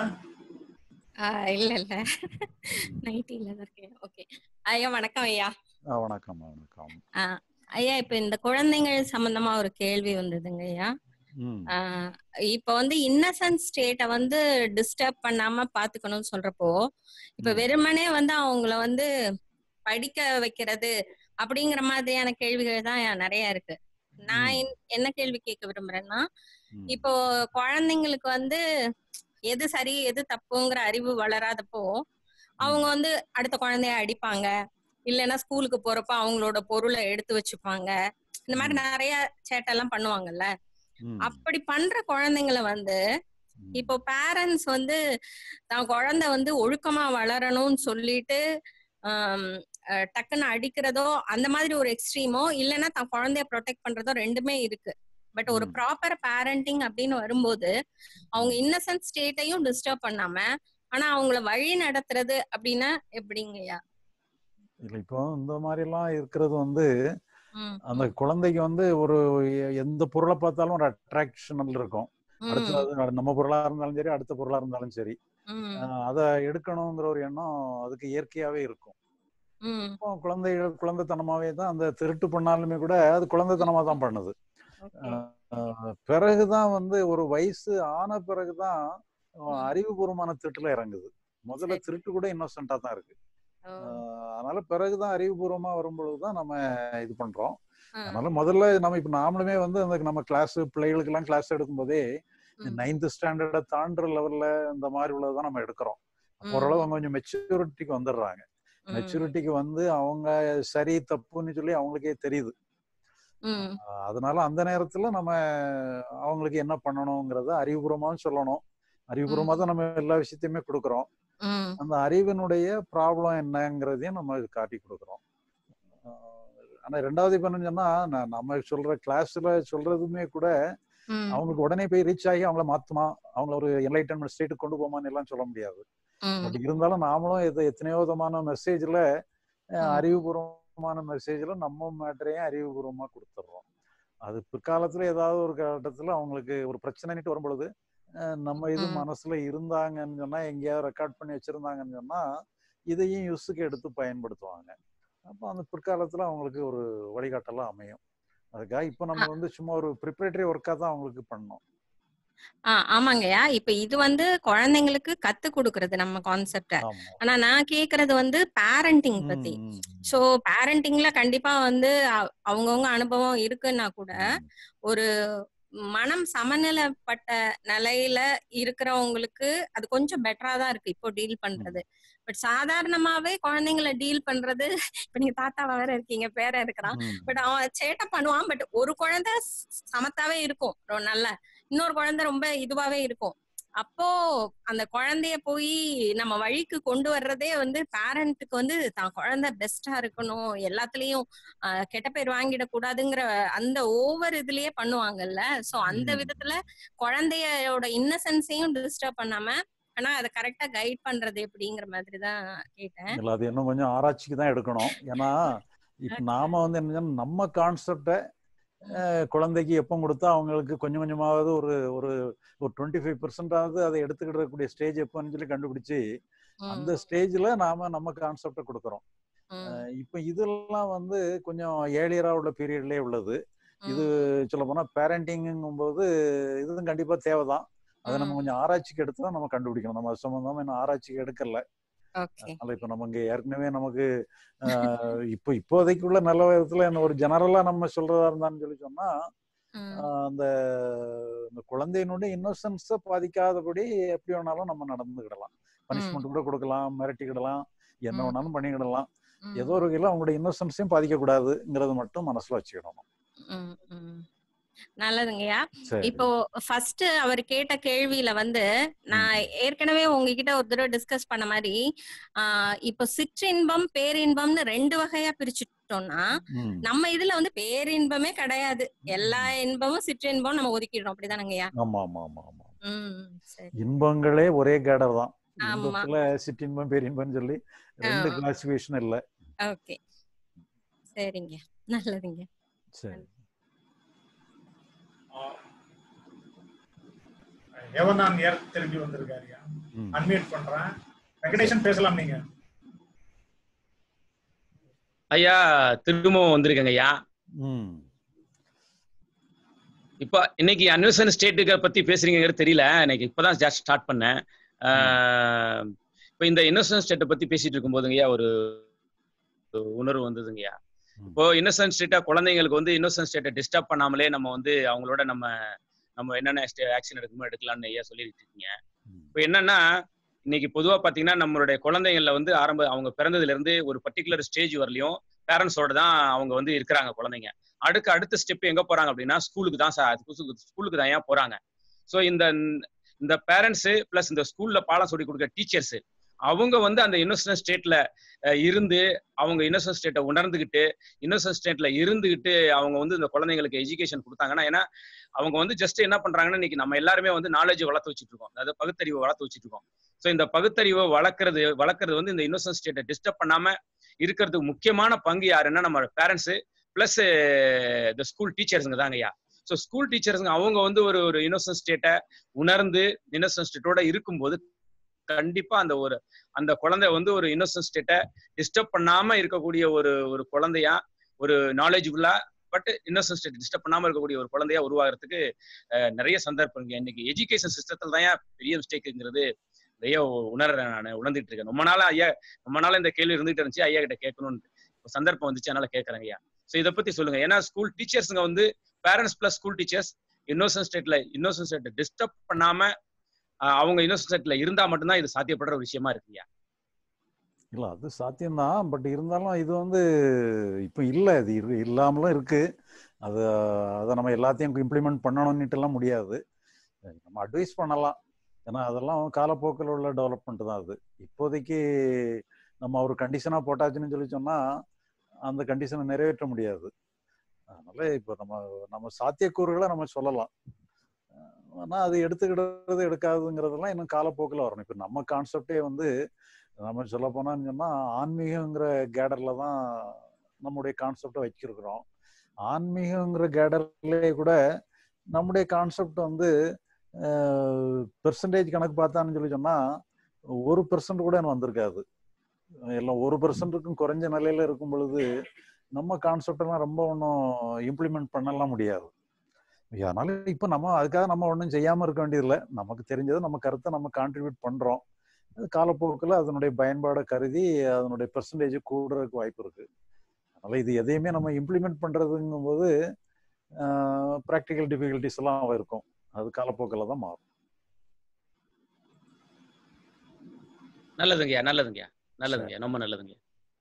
ஆ, இல்ல இல்ல நைட்டில தான் இருக்கேன் ஓகே ஐயா வணக்கம் ஐயா ஆ, வணக்கம் வணக்கம் ஆ, ஐயா இப்ப இந்த குழந்தைகள் சம்பந்தமா ஒரு கேள்வி வந்ததுங்க ஐயா ம் ஆ, இப்ப வந்து இன்னசென்ட் ஸ்டேட்டை வந்து டிஸ்டர்ப் பண்ணாம பாத்துக்கணும்னு சொல்றப்போ இப்ப ம். வெறுமனே வந்து அவங்கள வந்து படிக்க வைக்கிறது அப்படிங்கிற மாதிரியான கேள்விகள் தான் நிறைய இருக்கு நான் ம். என்ன- என்ன கேள்வி கேட்க விரும்புறேன்னா ம். இப்போ குழந்தைங்களுக்கு வந்து எது சரி எது தப்புங்கிற அறிவு வளராதப்போ அவங்க வந்து அடுத்த குழந்தைய அடிப்பாங்க இல்லைன்னா ஸ்கூலுக்கு போறப்ப அவங்களோட பொருளை எடுத்து வச்சுப்பாங்க இந்த மாதிரி நிறைய சேட்டெல்லாம் பண்ணுவாங்கல்ல ம். அப்படி பண்ற குழந்தைங்கள வந்து ம். இப்போ பேரண்ட்ஸ் வந்து தான் குழந்தை வந்து ஒழுக்கமா வளரணும்னு சொல்லிட்டு ஆம், அஹ், டக்குன்னு அடிக்கிறதோ அந்த மாதிரி ஒரு எக்ஸ்ட்ரீமோ இல்லைன்னா தான் குழந்தைய ப்ரொடெக்ட் பண்றதோ ரெண்டுமே இருக்கு பட் ஒரு ம். ப்ராப்பர் பேரண்டிங் அப்படின்னு வரும்போது அவங்க இன்னசென்ட் ஸ்டேட்டையும் டிஸ்டர்ப் பண்ணாம ஆனா அவங்கள வழி நடத்துறது அப்படின்னா எப்படிங்கய்யா இல்ல இப்போ இந்த மாதிரி எல்லாம் இருக்கிறது வந்து ம், அந்த குழந்தைக்கு வந்து ஒரு எ- எந்த பொருளை பார்த்தாலும் ஒரு அட்ராக்ஷனல் இருக்கும் ம், அடுத்து அது நம்ம பொருளா இருந்தாலும் சரி அடுத்த பொருளா இருந்தாலும் சரி ம், அஹ் அதை எடுக்கணுங்கிற ஒரு எண்ணம் அதுக்கு இயற்கையாவே இருக்கும் ம், இப்போ குழந்தைகள் குழந்தைத்தனமாவே தான் அந்த திருட்டு பண்ணாலுமே கூட அது குழந்தைத்தனமா தான் பண்ணுது okay. அஹ் பிறகுதான் வந்து ஒரு வயசு ஆன பிறகுதான் அஹ் ம். அறிவுபூர்வமான திருட்டுல இறங்குது முதல்ல சரி. திருட்டு கூட இன்னோசென்டா தான் இருக்கு ஓ, அஹ் அதனால பிறகுதான் அறிவுபூர்வமா வரும்பொழுதுதான் நம்ம இது பண்றோம் ஆ, அதனால முதல்ல நம்ம இப்ப நாமளுமே வந்து அந்த நம்ம கிளாஸ் பிள்ளைகளுக்கு எல்லாம் கிளாஸ் எடுக்கும் போதே ம். நைன்த் ஸ்டாண்டர்டை தாண்டுற லெவல்ல இந்த மாதிரி உள்ளதான் நம்ம எடுக்கிறோம் ஓரளவு அவங்க கொஞ்சம் மெச்சூரிட்டிக்கு வந்துடுறாங்க ம், மெச்சூரிட்டிக்கு வந்து அவங்க சரி தப்புன்னு சொல்லி அவங்களுக்கே தெரியுது ம், ஆஹ் அதனால அந்த நேரத்துல நம்ம அவங்களுக்கு என்ன பண்ணணுங்கிறத அறிவுபூர்வமாவும் சொல்லணும் அறிவுபூர்வமா தான் நம்ம எல்லா விஷயத்தையுமே கொடுக்குறோம் ம், அந்த அறிவினுடைய ப்ராப்ளம் என்னங்கிறதையும் நம்ம காட்டி கொடுக்குறோம் ஆஹ் ஆனா ரெண்டாவது இப்ப என்னன்னு சொன்னா ந- நம்ம சொல்ற கிளாஸ்ல சொல்றதுமே கூட ம், அவங்களுக்கு உடனே போய் ரீச் ஆகி அவங்கள மாத்துமா அவங்கள ஒரு என்லைட்டன்மெண்ட் ஸ்டேட்டுக்கு கொண்டு போமான்னு எல்லாம் சொல்ல முடியாது ம், பட் இருந்தாலும் நாமளும் இது எத்தனையோ விதமான மெசேஜ்ல ம். அறிவுபூர்வமான மெசேஜ்ல நம்ம மேட்டரையும் அறிவுபூர்வமா கொடுத்துட்றோம் அது பிற்காலத்துல ஏதாவது ஒரு கட்டத்துல அவங்களுக்கு ஒரு பிரச்சனைட்டு வரும் பொழுது அஹ், நம்ம இது ம். மனசுல இருந்தாங்கன்னு சொன்னா எங்கேயாவது ரெக்கார்ட் பண்ணி வச்சிருந்தாங்கன்னு சொன்னா இதையும் யூஸுக்கு எடுத்து பயன்படுத்துவாங்க அப்போ அந்த பிற்காலத்துல அவங்களுக்கு ஒரு வழிகாட்டலாம் அமையும் அதுக்காக இப்போ நம்ம வந்து சும்மா ஒரு ப்ரிப்பரேட்டரி ஒர்க்காக தான் அவங்களுக்கு பண்ணோம் ஆ ஆமாங்கய்யா இப்ப இது வந்து குழந்தைங்களுக்கு கத்து கொடுக்கறது நம்ம கான்செப்ட ஆமா ஆனா நான் கேக்குறது வந்து பேரண்டிங் பத்தி ம், ம், சோ பேரண்டிங்ல கண்டிப்பா வந்து அவ- அவங்கவங்க அனுபவம் இருக்குன்னா கூட ம். ஒரு மனம் சமநிலைப்பட்ட நிலையில இருக்கிறவங்களுக்கு அது கொஞ்சம் பெட்டரா தான் இருக்கு இப்போ டீல் பண்றது பட் சாதாரணமாவே குழந்தைங்கள டீல் பண்றது இப்ப நீங்க தாத்தாவா வேற இருக்கீங்க பேர இருக்கிறான் ம். பட் அவன் சேட்டை பண்ணுவான் பட் ஒரு குழந்தை ஸ்- சமத்தாவே இருக்கும் ரொ- நல்ல இன்னொரு குழந்தை ரொம்ப இதுவாவே இருக்கும் அப்போ அந்த குழந்தைய போய் நம்ம வழிக்கு கொண்டு வர்றதே வந்து பேரண்ட்டுக்கு வந்து தான் குழந்தை பெஸ்டா இருக்கணும் எல்லாத்துலயும் ஆஹ், கெட்ட பேர் வாங்கிட கூடாதுங்கிற அந்த ஓவர் இதுலயே பண்ணுவாங்கல்ல சோ அந்த ம். விதத்துல குழந்தையோட இன்னசென்ஸையும் டிஸ்டர்ப் பண்ணாம ஆனா அதை கரெக்டா கைட் பண்றது எப்படிங்கிற மாதிரி தான் கேட்டேன் இல்ல அது இன்னும் கொஞ்சம் ஆராய்ச்சிக்கு தான் எடுக்கணும் ஏன்னா இப்ப நாம வந்து என்ன செய்யணும், நம்ம கான்செப்டை குழந்தைக்கு எப்போ கொடுத்தா அவங்களுக்கு கொஞ்சம் கொஞ்சமாவது ஒரு ஒரு ஒரு டுவெண்ட்டி ஃபைவ் பர்சன்டாவது அதை எடுத்துக்கிடக்கூடிய ஸ்டேஜ் எப்போன்னு சொல்லி கண்டுபிடிச்சு அந்த ஸ்டேஜ்ல நாம நம்ம கான்செப்டை கொடுக்குறோம் அஹ் இப்ப இதெல்லாம் வந்து கொஞ்சம் ஏழியரா உள்ள பீரியட்லயே உள்ளது இது சொல்ல போனா பேரண்டிங்கும் போது இதுவும் கண்டிப்பா தேவைதான் அதை நம்ம கொஞ்சம் ஆராய்ச்சிக்கு எடுத்து தான் நம்ம கண்டுபிடிக்கணும் நம்ம அது சம்பந்தமா இன்னும் ஆராய்ச்சிக்கு எடுக்கல ஓகே அதனால இப்ப நம்ம இங்க ஏற்கனவே நமக்கு ஆஹ் இப்போ இப்போதைக்கு உள்ள நல்ல விதத்துல என்ன ஒரு ஜெனரலா நம்ம சொல்றதா இருந்தான்னு சொல்லி சொன்னா ஆஹ் அந்த இந்த குழந்தையினுடைய இன்னோசன்ஸ பாதிக்காதபடி எப்படி வேணாலும் நம்ம நடந்துக்கிடலாம் பனிஷ்மெண்ட் கூட கொடுக்கலாம் மிரட்டிக்கிடலாம் என்ன ம். வேணாலும் பண்ணிக்கிடலாம் ஏதோ ஒரு வகையில அவங்களுடைய இன்னோசன்ஸையும் பாதிக்க கூடாதுங்கிறது மட்டும் மனசுல வச்சுக்கிடணும் ம், ம். நல்லதுங்கய்யா சரி இப்போ ஃபர்ஸ்ட் அவர் கேட்ட கேள்வியில வந்து நான் ஏற்கனவே உங்ககிட்ட ஒரு தடவை டிஸ்கஸ் பண்ண மாதிரி ஆஹ் இப்போ சிற்றின்பம் பேரின்பம்னு ரெண்டு வகையா பிரிச்சுட்டோம்னா ம். நம்ம இதுல வந்து பேரின்பமே கிடையாது எல்லா இன்பமும் சிற்றின்பம் நம்ம ஒதுக்கிடுறோம் அப்படிதானங்கய்யா ஆமா ஆமா ஆமா ஆமா ம் சரி இன்பங்களே ஒரே கேடர் தான் ஆமா. இன்பத்துல சிற்றின்பம் பேரின்பம் சொல்லி ரெண்டு ஆ. கிளாசிபிகேஷன் இல்ல ஓகே சரிங்க நல்லதுங்க சரி எவனான் ஏர் திரும்பி வந்திருக்காருயா ம். அன்மியூட் பண்றேன் வெங்கடேசன் பேசலாம் நீங்க ஐயா திரும்பவும் வந்திருக்கேங்க ஐயா ம் இப்ப இன்னைக்கு அன்வர்சன் ஸ்டேட்டுக்கு பத்தி பேசுறீங்கிறது தெரியல எனக்கு இப்பதான் ஜஸ்ட் ஸ்டார்ட் பண்ணேன் ஆஹ் இப்ப இந்த இன்னோசன்ட் ஸ்டேட்டை பத்தி பேசிட்டு இருக்கும் போதுங்கய்யா ஒரு ஒரு உணர்வு வந்ததுங்கய்யா ம். இப்போ இன்னோசன்ட் ஸ்டேட்டா குழந்தைங்களுக்கு வந்து இன்னோசன்ட் ஸ்டேட்டை டிஸ்டர்ப் பண்ணாமலே நம்ம வந்து அவங்களோட நம்ம நம்ம என்னென்ன ஆக்ஷன் எடுக்கணுமோ எடுக்கலாம்னு ஐயா சொல்லிட்டு இருக்கீங்க ம். இப்போ என்னன்னா இன்னைக்கு பொதுவா பாத்தீங்கன்னா நம்மளுடைய குழந்தைங்கள்ல வந்து ஆரம்ப அவங்க பிறந்ததுல இருந்து ஒரு பர்டிகுலர் ஸ்டேஜ் வரலையும் பேரண்ட்ஸோட தான் அவங்க வந்து இருக்கிறாங்க குழந்தைங்க அடுக்கு அடுத்த ஸ்டெப் எங்க போறாங்க அப்படின்னா ஸ்கூலுக்கு தான் ஸ்கூலுக்கு தான் ஏன் போறாங்க ஸோ இந்த இந்த பேரண்ட்ஸ் பிளஸ் இந்த ஸ்கூல்ல பாடம் சொல்லி கொடுக்குற டீச்சர்ஸ் அவங்க வந்து அந்த இன்னோசன்ட் ஸ்டேட்ல இருந்து அவங்க இன்னோசன்ட் ஸ்டேட்டை உணர்ந்துகிட்டு இன்னோசன்ட் ஸ்டேட்ல இருந்துகிட்டு அவங்க வந்து இந்த குழந்தைங்களுக்கு எஜுகேஷன் கொடுத்தாங்கன்னா ஏன்னா அவங்க வந்து ஜஸ்ட் என்ன பண்றாங்கன்னா இன்னைக்கு நம்ம எல்லாருமே வந்து நாலேஜ் வளர்த்து வச்சுட்டு இருக்கோம் அதாவது பகுத்தறிவை வளர்த்து வச்சுட்டு இருக்கோம் ஸோ இந்த பகுத்தறிவை வளர்க்கறது வளர்க்கறது வந்து இந்த இன்னோசன்ட் ஸ்டேட்டை டிஸ்டர்ப் பண்ணாம இருக்கிறதுக்கு முக்கியமான பங்கு யாருன்னா நம்ம பேரண்ட்ஸ் பிளஸ் இந்த ஸ்கூல் டீச்சர்ஸுங்க தாங்க ஐயா ஸோ ஸ்கூல் டீச்சர்ஸுங்க அவங்க வந்து ஒரு ஒரு இன்னோசன்ட் ஸ்டேட்டை உணர்ந்து இன்னோசன்ட் ஸ்டேட்டோட இருக்கும்போது கண்டிப்பா அந்த ஒரு அந்த குழந்தை வந்து ஒரு இன்னோசன்ட் ஸ்டேட்டை டிஸ்டர்ப் பண்ணாம இருக்கக்கூடிய ஒரு ஒரு குழந்தையா ஒரு நாலேஜ்ஃபுல்லா பட் இன்னோசன்ட் ஸ்டேட் டிஸ்டர்ப் பண்ணாம இருக்கக்கூடிய ஒரு குழந்தையா உருவாகிறதுக்கு அஹ், நிறைய சந்தர்ப்பங்க இன்னைக்கு எஜுகேஷன் சிஸ்டத்துல தான் பெரிய மிஸ்டேக்குங்கிறது நிறைய உணர்றேன் நான் உணர்ந்துட்டு இருக்கேன் ரொம்ப நாளா ஐயா ரொம்ப நாளா இந்த கேள்வி இருந்துட்டு இருந்துச்சு ஐயா கிட்ட கேட்கணும்னு இப்ப சந்தர்ப்பம் வந்துச்சு அதனால கேட்கறேங்க ஐயா ஸோ இதை பத்தி சொல்லுங்க ஏன்னா ஸ்கூல் டீச்சர்ஸுங்க வந்து parents plus school teachers innocent ஸ்டேட்ல இன்னோசன்ட் ஸ்டேட்டை டிஸ்டர்ப் பண்ணாம ஆஹ் அவங்க இன்னோசன்ட் ஸ்டேட்ல இருந்தா மட்டும்தான் இது சாத்தியப்படுற ஒரு விஷயமா இருக்குங்க இல்ல அது சாத்தியம்தான் பட் இருந்தாலும் இது வந்து இப்போ இல்லை இது இரு- இல்லாமலும் இருக்கு அது அதை நம்ம எல்லாத்தையும் இம்ப்ளிமெண்ட் பண்ணணும்னுட்டு எல்லாம் முடியாது நம்ம அட்வைஸ் பண்ணலாம் ஏன்னா அதெல்லாம் காலப்போக்கில் உள்ள டெவலப்மெண்ட் தான் அது இப்போதைக்கு நம்ம ஒரு கண்டிஷனாக போட்டாச்சுன்னு சொல்லி சொன்னா அந்த கண்டிஷனை நிறைவேற்ற முடியாது அதனால இப்போ நம்ம நம்ம சாத்தியக்கூறுகளை நம்ம சொல்லலாம் ஆனால் அது எடுத்துக்கிடுறது எடுக்காதுங்கிறதெல்லாம் இன்னும் காலப்போக்கில் வரணும் இப்போ நம்ம கான்செப்டே வந்து நம்ம சொல்ல போனான்னு சொன்னா ஆன்மீகங்கிற கேடர்ல தான் நம்முடைய கான்செப்டை வச்சிருக்கிறோம் ஆன்மீகங்கிற கேடர்லயே கூட நம்முடைய கான்செப்ட் வந்து பெர்சன்டேஜ் கணக்கு பார்த்தான்னு சொல்லி சொன்னா ஒரு பெர்சன்ட் கூட எனக்கு வந்திருக்காது எல்லாம் ஒரு பெர்சன்ட்டுக்கும் குறைஞ்ச நிலையில இருக்கும் பொழுது நம்ம கான்செப்ட் எல்லாம் ரொம்ப ஒன்றும் இம்ப்ளிமெண்ட் பண்ணலாம் முடியாது அதனால இப்போ நம்ம அதுக்காக நம்ம ஒன்றும் செய்யாம இருக்க வேண்டியதில்லை நமக்கு தெரிஞ்சதை நம்ம கருத்தை நம்ம கான்ட்ரிபியூட் பண்றோம் அது காலப்போக்கில் அதனுடைய பயன்பாடை கருதி அதனுடைய பெர்சன்டேஜ் கூடுறதுக்கு வாய்ப்பு இருக்கு அதனால இது எதையுமே நம்ம இம்ப்ளிமெண்ட் பண்றதுங்கும் போது ப்ராக்டிக்கல் டிஃபிகல்ட்டிஸ் எல்லாம் இருக்கும் அது காலப்போக்கில் தான் மாறும் நல்லதுங்கய்யா நல்லதுங்கய்யா நல்லதுங்கய்யா ரொம்ப நல்லதுங்கய்யா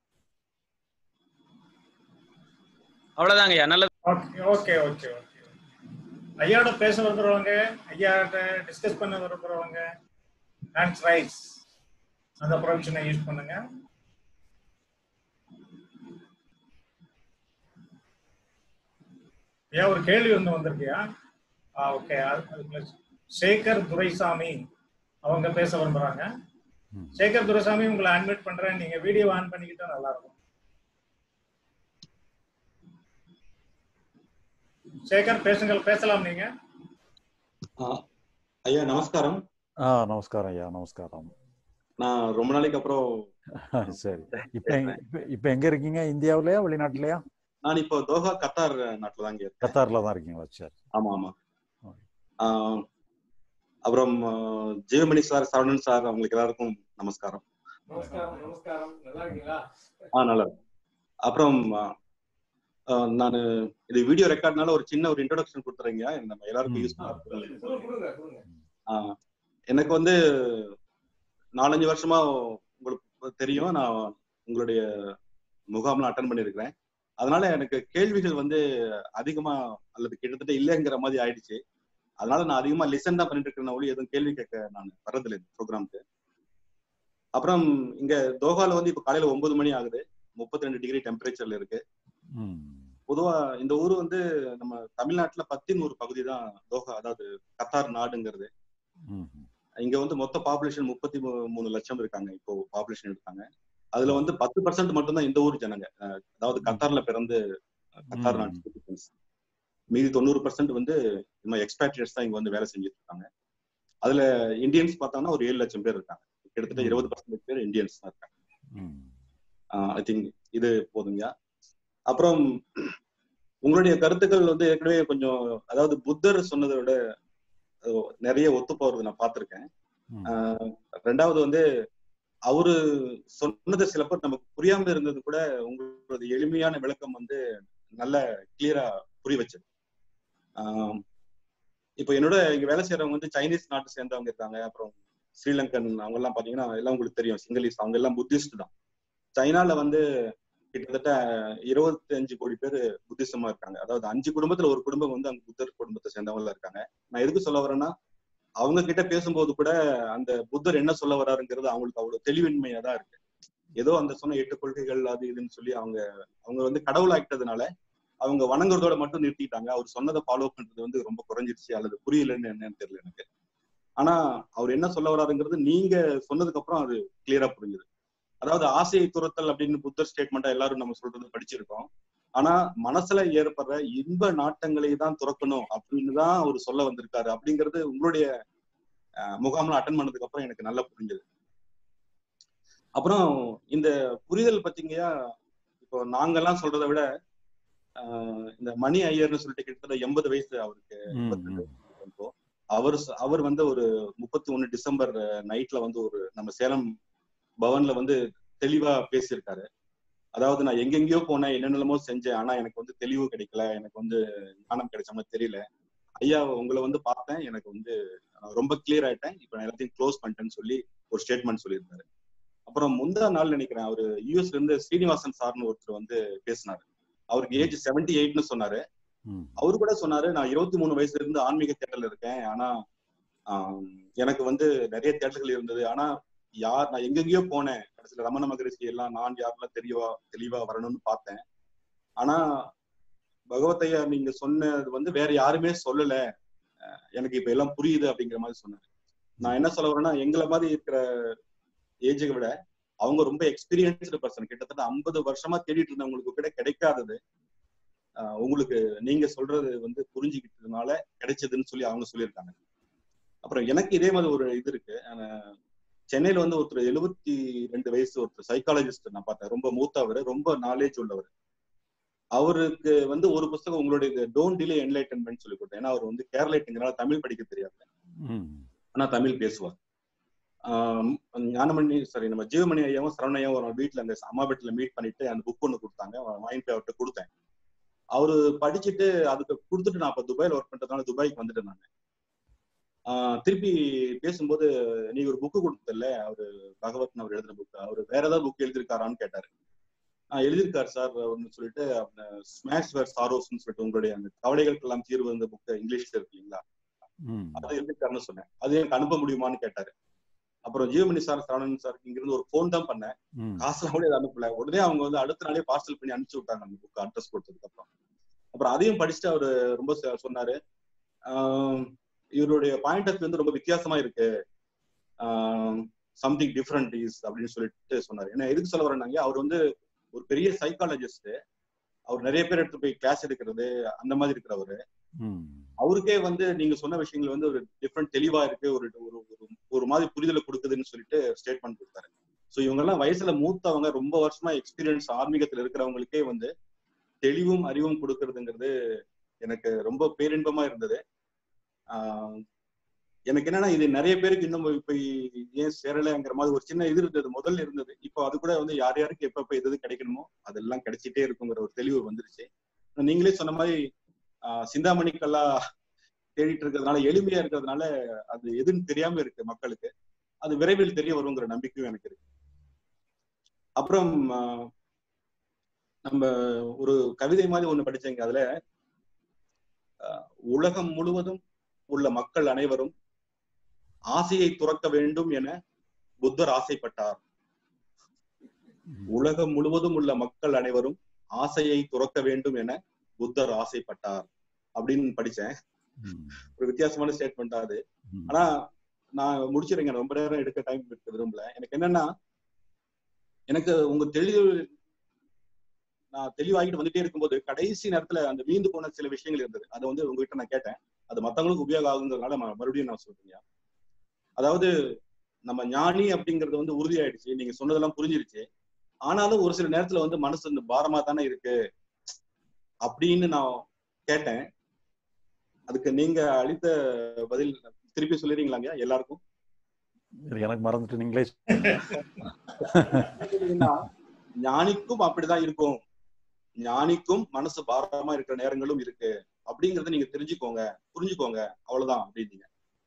அவ்வளவுதாங்கய்யா நல்லது ஓகே ஓகே ஓகே ஓகே ஐயாவோட பேச விரும்புறவங்க ஐயாட்ட டிஸ்கஸ் பண்ண விரும்புறவங்க ஹேண்ட்ஸ் ரைஸ் அந்த ப்ரொவிஷனை யூஸ் பண்ணுங்க ஐயா ஒரு கேள்வி ஒன்று வந்திருக்கியா ஆ ஓகே அதுக்குள்ள சேகர் துரைசாமி அவங்க பேச விரும்புறாங்க ம். சேகர் துரைசாமி உங்களை அட்மிட் பண்றேன் நீங்க வீடியோ ஆன் பண்ணிக்கிட்டா நல்லா இருக்கும் சேகர் பேசுங்கள் பேசலாம் நீங்க ஆ, ஐயா நமஸ்காரம் ஆ நமஸ்காரம் ஐயா நமஸ்காரம் நான் ரொம்ப நாளைக்கு அப்புறம் சரி இப்போ எங்க- இப்ப- இப்ப எங்க இருக்கீங்க இந்தியாவிலயா வெளிநாட்டுலயா நான் இப்போ தோஹா கத்தார் நாட்டுல தான் இருக்கேன் கத்தார்ல தான் இருக்கீங்களா சரி ஆமா ஆமா ஆ, அப்புறம் ஆ, ஜீவமணி சார் சரவணன் சார் அவங்களுக்கு எல்லாருக்கும் நமஸ்காரம் நமஸ்காரம் நமஸ்காரம் நல்லா இருக்கீங்களா ஆ நல்லா இருக்கு. அப்புறம் நான் இது வீடியோ ரெக்கார்ட்னால ஒரு சின்ன ஒரு இன்ட்ரோடக்ஷன் கொடுத்துறீங்க நம்ம எல்லாருக்கும் ம். யூஸ் கொடுங்க கொடுங்க கொடுங்க ஆஹ் எனக்கு வந்து நாலஞ்சு வருஷமா உங்களுக்கு தெரியும் நான் உங்களுடைய முகாம்ல அட்டன் பண்ணியிருக்கிறேன் அதனால எனக்கு கேள்விகள் வந்து அதிகமா அல்லது கிட்டத்தட்ட இல்லைங்கிற மாதிரி ஆயிடுச்சு அதனால நான் அதிகமா லிசன் தான் பண்ணிட்டு இருக்கிறேன் ஒளி எதுவும் கேள்வி கேட்க நான் வர்றதில்லை இந்த ப்ரோக்ராம்க்கு அப்புறம் இங்க தோஹால வந்து இப்ப காலையில ஒன்பது மணி ஆகுது முப்பத்தி ரெண்டு டிகிரி டெம்பரேச்சர்ல இருக்கு ம் பொதுவா இந்த ஊர் வந்து நம்ம தமிழ்நாட்டுல பத்தின் ஒரு பகுதி தான் தோஹா அதாவது கத்தார் நாடுங்கிறது ம் இங்க வந்து மொத்த பாப்புலேஷன் முப்பத்தி மூ- மூணு லட்சம் இருக்காங்க இப்போ பாப்புலேஷன் இருக்காங்க அதுல வந்து பத்து பர்சன்ட் மட்டும்தான் இந்த ஊர் ஜனங்க அஹ் அதாவது கத்தார்ல பிறந்து அஹ் கத்தார் ம். நாட்டு citizens. மீதி தொண்ணூறு பர்சன்ட் வந்து நம்ம எக்ஸ்பேட்ரியட்ஸ் தான் இங்க வந்து வேலை செஞ்சுட்டு இருக்காங்க அதுல இந்தியன்ஸ் பார்த்தோம்னா ஒரு ஏழு லட்சம் பேர் இருக்காங்க கிட்டத்தட்ட ம். இருபது பர்சன்ட் பேர் இந்தியன்ஸ் தான் இருக்காங்க ம் ஐ திங்க் இது போதுங்க அப்புறம் உங்களுடைய கருத்துக்கள் வந்து ஏற்கனவே கொஞ்சம் அதாவது புத்தர் சொன்னதை விட அஹ், நிறைய ஒத்து போறது நான் பார்த்திருக்கேன் ம். ஆஹ் ரெண்டாவது வந்து அவரு சொன்னது சிலப்போ நமக்கு புரியாம இருந்தது கூட உங்களோட எளிமையான விளக்கம் வந்து நல்ல கிளியரா புரிய வச்சது ஆஹ் இப்போ என்னோட இங்க வேலை செய்யறவங்க வந்து சைனீஸ் நாட்டை சேர்ந்தவங்க இருக்காங்க அப்புறம் ஸ்ரீலங்கன் அவங்க எல்லாம் பாத்தீங்கன்னா எல்லாம் உங்களுக்கு தெரியும் சிங்களீஸ் அவங்க எல்லாம் புத்திஸ்ட் தான் சைனால வந்து கிட்டத்தட்ட இருபத்தி அஞ்சு கோடி பேர் புத்திசமா இருக்காங்க அதாவது அஞ்சு குடும்பத்துல ஒரு குடும்பம் வந்து அங்க புத்தர் குடும்பத்தை சேர்ந்தவங்க இருக்காங்க நான் எதுக்கு சொல்ல வரேன்னா அவங்க கிட்ட பேசும்போது கூட அந்த புத்தர் என்ன சொல்ல வராருங்கிறது அவங்களுக்கு அவ்வளவு தெளிவின்மையா தான் இருக்கு ஏதோ அந்த சொன்ன எட்டு கொள்கைகள் அது இதுன்னு சொல்லி அவங்க அவங்க வந்து கடவுள் ஆக்கிட்டதுனால அவங்க வணங்குறதோட மட்டும் நிறுத்திட்டாங்க அவர் சொன்னதை ஃபாலோ பண்றது வந்து ரொம்ப குறைஞ்சிருச்சு அல்லது புரியலன்னு என்னன்னு தெரியல எனக்கு ஆனா அவர் என்ன சொல்ல வராருங்கிறது நீங்க சொன்னதுக்கு அப்புறம் அது கிளியரா புரிஞ்சுது அதாவது ஆசையை துரத்தல் அப்படின்னு புத்தர் ஸ்டேட்மெண்டா எல்லாரும் நம்ம சொல்றது படிச்சிருக்கோம் ஆனா மனசுல ஏற்படுற இன்ப நாட்டங்களை தான் துறக்கணும் அப்படின்னு தான் அவர் சொல்ல வந்திருக்காரு அப்படிங்கிறது உங்களுடைய அஹ், முகாம்ல அட்டன் பண்ணதுக்கு அப்புறம் எனக்கு நல்லா புரிஞ்சது அப்புறம் இந்த புரிதல் பத்தீங்கயா இப்போ நாங்கெல்லாம் சொல்றதை விட ஆஹ், இந்த மணி ஐயர்னு சொல்லிட்டு கிட்டத்தட்ட எண்பது வயசு அவருக்கு ம், ம். இப்போ அவர் ச- அவர் வந்து ஒரு முப்பத்தி ஒண்ணு டிசம்பர் நைட்ல வந்து ஒரு நம்ம சேலம் பவன்ல வந்து தெளிவா பேசியிருக்காரு அதாவது நான் எங்கெங்கேயோ போனேன் என்னென்னமோ செஞ்சேன் ஆனா எனக்கு வந்து தெளிவு கிடைக்கல எனக்கு வந்து ஞானம் கிடைச்ச மாதிரி தெரியல ஐயா உங்களை வந்து பார்த்தேன் எனக்கு வந்து நான் ரொம்ப கிளியர் ஆயிட்டேன் இப்ப நான் எல்லாத்தையும் க்ளோஸ் பண்ணிட்டேன்னு சொல்லி ஒரு ஸ்டேட்மெண்ட் சொல்லியிருந்தாரு அப்புறம் முந்தா நாள் நினைக்கிறேன் அவரு யூஎஸ்ல இருந்து ஸ்ரீனிவாசன் சார்னு ஒருத்தர் வந்து பேசினாரு அவருக்கு ஏஜ் செவன்டி எயிட்னு சொன்னாரு ம், அவரு கூட சொன்னாரு நான் இருபத்தி மூணு வயசுல இருந்து ஆன்மீக தேடல் இருக்கேன் ஆனா ஆம், எனக்கு வந்து நிறைய தேடல்கள் இருந்தது ஆனா யார் நான் எங்கெங்கேயோ போனேன் கடைசியில ரமண மகரிஷி எல்லாம் நான் யாரெல்லாம் தெரியவா தெளிவா வரணும்னு பார்த்தேன் ஆனா பகவத்தையா நீங்க சொன்னது வந்து வேற யாருமே சொல்லல அஹ் எனக்கு இப்ப எல்லாம் புரியுது அப்படிங்கிற மாதிரி சொன்னாரு நான் என்ன சொல்ல வரேன்னா எங்களை மாதிரி இருக்கிற ஏஜுக்கு விட அவங்க ரொம்ப எக்ஸ்பீரியன்ஸ்டு பர்சன் கிட்டத்தட்ட ஐம்பது வருஷமா தேடிட்டு இருந்தவங்களுக்கு கூட கிடைக்காதது ஆஹ் உங்களுக்கு நீங்க சொல்றது வந்து புரிஞ்சுக்கிட்டதுனால கிடைச்சதுன்னு சொல்லி அவங்க சொல்லியிருக்காங்க அப்புறம் எனக்கு இதே மாதிரி ஒரு இது இருக்கு ஆஹ் சென்னையில வந்து ஒருத்தர் எழுபத்தி ரெண்டு வயசு ஒருத்தர் சைக்காலஜிஸ்ட் நான் பார்த்தேன் ரொம்ப மூத்தவர் ரொம்ப நாலேஜ் உள்ளவர் அவருக்கு வந்து ஒரு புத்தகம் உங்களுடைய டோன்ட் டிலே என்லைட்டன்மெண்ட் சொல்லி கொடுத்தேன் ஏன்னா அவர் வந்து கேரளைட்டுங்கிறனால தமிழ் படிக்க தெரியாது ம், ஆனா தமிழ் பேசுவார் ஆஹ் ஞானமணி சாரி நம்ம ஜீவமணி ஐயாவும் சரவணையாவும் ஒரு வீட்டுல அந்த அம்மா வீட்டுல மீட் பண்ணிட்டு அந்த புக் ஒண்ணு கொடுத்தாங்க வாங்கி போய் அவர்கிட்ட கொடுத்தேன் அவரு படிச்சுட்டு அதுக்கு கொடுத்துட்டு நான் அப்ப துபாயில ஒர்க் பண்றதுனால துபாய்க்கு வந்துட்டேன் நான் ஆஹ் திருப்பி பேசும்போது நீ ஒரு புக்கு கொடுத்தல அவரு பகவத்னு அவர் எழுதுன புக் அவர் வேற ஏதாவது புக் எழுதியிருக்காரான்னு கேட்டாரு ஆஹ் எழுதியிருக்காரு சார் அப்படின்னு சொல்லிட்டு ஸ்மாஷ் வேர் சாரோஸ்னு சொல்லிட்டு உங்களுடைய அந்த கவலைகளுக்கெல்லாம் தீர்வு அந்த புக் இங்கிலீஷ்ல இருக்கு இல்லைங்களா ம், அது எழுதிருக்காருன்னு சொன்னேன் அது எனக்கு அனுப்ப முடியுமான்னு கேட்டாரு அப்புறம் ஜீவமணி சார் சரவணன் சார் இங்க இருந்து ஒரு ஃபோன் தான் பண்ணேன் ம், காசுலாம் கூட எதுவும் அனுப்பல உடனே அவங்க வந்து அடுத்த நாளே பார்சல் பண்ணி அனுப்பிச்சு விட்டாங்க அந்த புக் அட்ரஸ் கொடுத்ததுக்கு அப்புறம் அப்புறம் அதையும் படிச்சுட்டு அவரு ரொம்ப சொ- சொன்னாரு ஆஹ் இவருடைய பாயிண்ட் ஆஃப் வந்து ரொம்ப வித்தியாசமா இருக்கு சம்திங் டிஃப்ரெண்ட் இஸ் அப்படின்னு சொல்லிட்டு சொன்னாரு ஏன்னா எதுக்கு சொல்ல வரேன்னாங்க அவர் வந்து ஒரு பெரிய சைக்காலஜிஸ்ட் அவர் நிறைய பேர் எடுத்து போய் கிளாஸ் எடுக்கிறது அந்த மாதிரி இருக்கிறவரு ம், அவருக்கே வந்து நீங்க சொன்ன விஷயங்கள் வந்து ஒரு டிஃப்ரெண்ட் தெளிவா இருக்கு ஒரு ஒரு ஒரு- ஒரு மாதிரி புரிதலை கொடுக்குதுன்னு சொல்லிட்டு ஸ்டேட்மெண்ட் கொடுத்தாரு ஸோ இவங்க எல்லாம் வயசுல மூத்தவங்க ரொம்ப வருஷமா எக்ஸ்பீரியன்ஸ் ஆன்மீகத்துல இருக்கிறவங்களுக்கே வந்து தெளிவும் அறிவும் கொடுக்கறதுங்கிறது எனக்கு ரொம்ப பேரின்பமா இருந்தது ஆஹ் எனக்கு என்னன்னா இது நிறைய பேருக்கு இன்னும் இப்ப ஏன் சேரலைங்கிற மாதிரி ஒரு சின்ன இது இருந்தது முதல்ல இருந்தது இப்போ அது கூட வந்து யார் யாருக்கு எப்ப எப்ப எது எது கிடைக்கணுமோ அதெல்லாம் கிடைச்சிட்டே இருக்குங்கிற ஒரு தெளிவு வந்துருச்சு நீங்களே சொன்ன மாதிரி ஆஹ் சிந்தாமணிக்கெல்லாம் தேடிட்டு இருக்கிறதுனால எளிமையா இருக்கிறதுனால அது எதுன்னு தெரியாம இருக்கு மக்களுக்கு அது விரைவில் தெரிய வருங்கிற நம்பிக்கையும் எனக்கு இருக்கு அப்புறம் ஆஹ் நம்ம ஒரு கவிதை மாதிரி ஒண்ணு படிச்சேங்க அதுல ஆஹ் உலகம் முழுவதும் உள்ள மக்கள் அனைவரும் ஆசையை துறக்க வேண்டும் என புத்தர் ஆசைப்பட்டார் உலகம் முழுவதும் உள்ள மக்கள் அனைவரும் ஆசையை துறக்க வேண்டும் என புத்தர் ஆசைப்பட்டார் அப்படின்னு படிச்சேன் ம், ஒரு வித்தியாசமான ஸ்டேட்மெண்ட் அது ம். ஆனா நான் முடிச்சிருங்க ரொம்ப நேரம் எடுக்க டைம் எடுக்க விரும்பல எனக்கு என்னன்னா எனக்கு உங்க தெளிவு நான் தெளிவாகிட்டு வந்துட்டே இருக்கும்போது கடைசி நேரத்துல அந்த வீந்து போன சில விஷயங்கள் இருந்தது அதை வந்து உங்ககிட்ட நான் கேட்டேன் அது மத்தவங்களுக்கு உபயோகம் ஆகுங்கிறதுனால ம- மறுபடியும் நான் சொல்றேன் அதாவது நம்ம ஞானி அப்படிங்கறது வந்து உறுதியாயிடுச்சு நீங்க சொன்னதெல்லாம் புரிஞ்சிருச்சு ஆனாலும் ஒரு சில நேரத்துல வந்து மனசு இந்த பாரமா தானே இருக்கு அப்படின்னு நான் கேட்டேன் அதுக்கு நீங்க அளித்த பதில் திருப்பி சொல்லிடுறீங்களாங்க எல்லாருக்கும் எனக்கு மறந்துட்டு நீங்களே கேட்டீங்கன்னா, ஞானிக்கும் அப்படிதான் இருக்கும் ஞானிக்கும் மனசு பாரமா இருக்கிற நேரங்களும் இருக்கு அப்படிங்கறத நீங்க தெரிஞ்சுக்கோங்க புரிஞ்சுக்கோங்க அவ்வளவுதான் அப்படின்னீங்க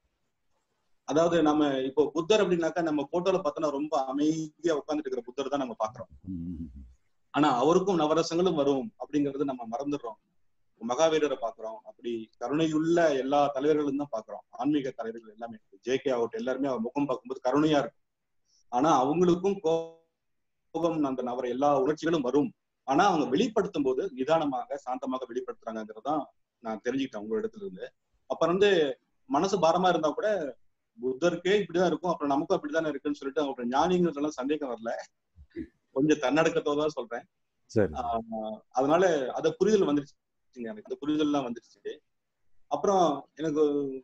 அதாவது நம்ம இப்போ புத்தர் அப்படின்னாக்கா நம்ம போட்டோல பார்த்தோம்னா ரொம்ப அமைதியா உட்கார்ந்துட்டு இருக்கிற புத்தர் தான் நம்ம பாக்குறோம் ம், ஆனா அவருக்கும் நவரசங்களும் வரும் அப்படிங்கறது நம்ம மறந்துடுறோம் மகாவீரரை பாக்குறோம் அப்படி கருணையுள்ள எல்லா தலைவர்களும் தான் பாக்குறோம் ஆன்மீக தலைவர்கள் எல்லாமே ஜே கே ஆகட்டும் எல்லாருமே அவர் முகம் பார்க்கும்போது கருணையா இருக்கும் ஆனா அவங்களுக்கும் கோபம் அந்த நபர் எல்லா உணர்ச்சிகளும் வரும் ஆனா அவங்க வெளிப்படுத்தும் போது நிதானமாக சாந்தமாக வெளிப்படுத்துறாங்கிறதான் நான் தெரிஞ்சுக்கிட்டேன் உங்க இடத்துல இருந்து அப்ப வந்து மனசு பாரமா இருந்தா கூட புத்தருக்கே இப்படிதான் இருக்கும் அப்புறம் நமக்கும் அப்படித்தானே இருக்குன்னு சொல்லிட்டு அப்புறம் ஞானிங்கிறதுலாம் சந்தேகம் வரல கொஞ்சம் தன்னடக்கத்தோட தான் சொல்றேன் சரி ஆஹ் அதனால அத புரிதல் வந்துருச்சுங்க எனக்கு இந்த புரிதல்லாம் வந்துருச்சு அப்புறம் எனக்கு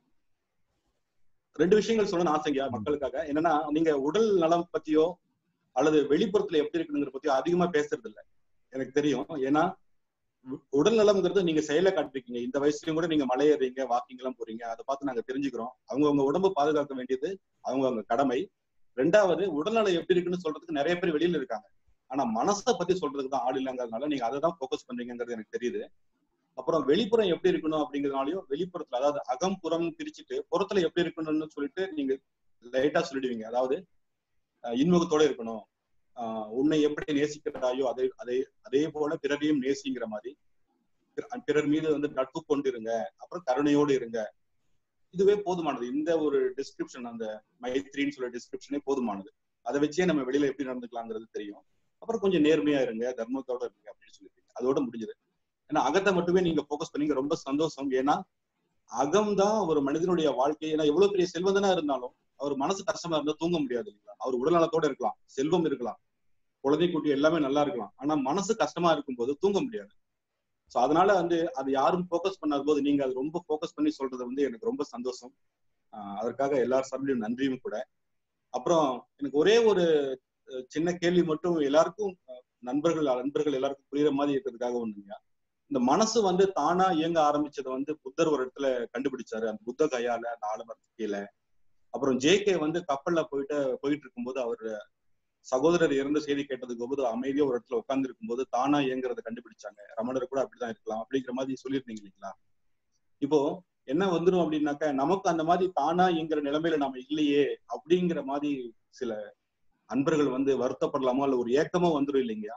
ரெண்டு விஷயங்கள் சொல்லணும்னு ஆசைங்க மக்களுக்காக என்னன்னா நீங்க உடல் நலம் பத்தியோ அல்லது வெளிப்புறத்துல எப்படி இருக்குங்கிற பத்தியோ அதிகமா பேசுறது இல்ல எனக்கு தெரியும் ஏன்னா உ- உடல் நலம்ங்கிறது நீங்க செயலை காட்டிருக்கீங்க இந்த வயசுலயும் கூட நீங்க மலையேறீங்க வாக்கிங் எல்லாம் போறீங்க அதை பார்த்து நாங்க தெரிஞ்சுக்கிறோம் அவங்கவங்க உடம்பு பாதுகாக்க வேண்டியது அவங்கவங்க கடமை ரெண்டாவது உடல்நலம் எப்படி இருக்குன்னு சொல்றதுக்கு நிறைய பேர் வெளியில இருக்காங்க ஆனா மனசை பத்தி சொல்றதுக்கு தான் ஆள் இல்லைங்கிறதுனால நீங்க அதை தான் ஃபோக்கஸ் பண்றீங்கிறது எனக்கு தெரியுது அப்புறம் வெளிப்புறம் எப்படி இருக்கணும் அப்படிங்கிறதுனாலயும் வெளிப்புறத்துல அதாவது அகம் புறம் பிரிச்சுட்டு புறத்துல எப்படி இருக்கணும்னு சொல்லிட்டு நீங்க லைட்டா சொல்லிடுவீங்க அதாவது அஹ், இன்முகத்தோட இருக்கணும் ஆஹ், உன்னை எப்படி நேசிக்கிறாயோ அதே அதே அதே போல பிறரையும் நேசிங்கிற மாதிரி பிற- பிறர் மீது வந்து நட்பு கொண்டு இருங்க அப்புறம் கருணையோடு இருங்க இதுவே போதுமானது இந்த ஒரு டிஸ்கிரிப்ஷன் அந்த மைத்ரின்னு சொல்ல டிஸ்கிரிப்ஷனே போதுமானது அதை வச்சே நம்ம வெளியில எப்படி நடந்துக்கலாங்கிறது தெரியும் அப்புறம் கொஞ்சம் நேர்மையா இருங்க தர்மத்தோட இருங்க அப்படின்னு சொல்லிருக்கீங்க அதோட முடிஞ்சது ஏன்னா அகத்தை மட்டுமே நீங்க ஃபோக்கஸ் பண்ணீங்க ரொம்ப சந்தோஷம் ஏன்னா அகம் தான் ஒரு மனிதனுடைய வாழ்க்கை ஏன்னா எவ்வளவு பெரிய செல்வந்தனா இருந்தாலும் அவர் மனசு கஷ்டமா இருந்தா தூங்க முடியாது இல்லைங்களா அவர் உடல்நலத்தோட இருக்கலாம் செல்வம் இருக்கலாம் குழந்தை குட்டி எல்லாமே நல்லா இருக்கலாம் ஆனா மனசு கஷ்டமா இருக்கும்போது தூங்க முடியாது சோ அதனால வந்து அது யாரும் ஃபோக்கஸ் பண்ணாத போது நீங்க அது ரொம்ப ஃபோக்கஸ் பண்ணி சொல்றது வந்து எனக்கு ரொம்ப சந்தோஷம் ஆஹ் அதற்காக எல்லார் சார்பிலும் நன்றியும் கூட அப்புறம் எனக்கு ஒரே ஒரு அஹ், சின்ன கேள்வி மட்டும் எல்லாருக்கும் அஹ், நண்பர்கள் நண்பர்கள் எல்லாருக்கும் புரியுற மாதிரி இருக்கிறதுக்காக ஒண்ணுங்க இந்த மனசு வந்து தானா இயங்க ஆரம்பிச்சதை வந்து புத்தர் ஒரு இடத்துல கண்டுபிடிச்சாரு அந்த புத்த கையால அந்த ஆலமரத்துக்கு கீழே அப்புறம் ஜேகே வந்து கப்பல்ல போயிட்டு போயிட்டு இருக்கும்போது அவர் சகோதரர் இறந்த செய்தி கேட்டதுக்கு போது அமைதியா ஒரு இடத்துல உட்கார்ந்து இருக்கும்போது தானா இயங்குறத கண்டுபிடிச்சாங்க ரமணர் கூட அப்படிதான் இருக்கலாம் அப்படிங்கிற மாதிரி சொல்லியிருந்தீங்க இல்லைங்களா இப்போ என்ன வந்துரும் அப்படின்னாக்கா நமக்கு அந்த மாதிரி தானா இயங்குற நிலைமையில நாம இல்லையே அப்படிங்கிற மாதிரி சில அன்பர்கள் வந்து வருத்தப்படலாமோ இல்ல ஒரு ஏக்கமோ வந்துரும் இல்லைங்கயா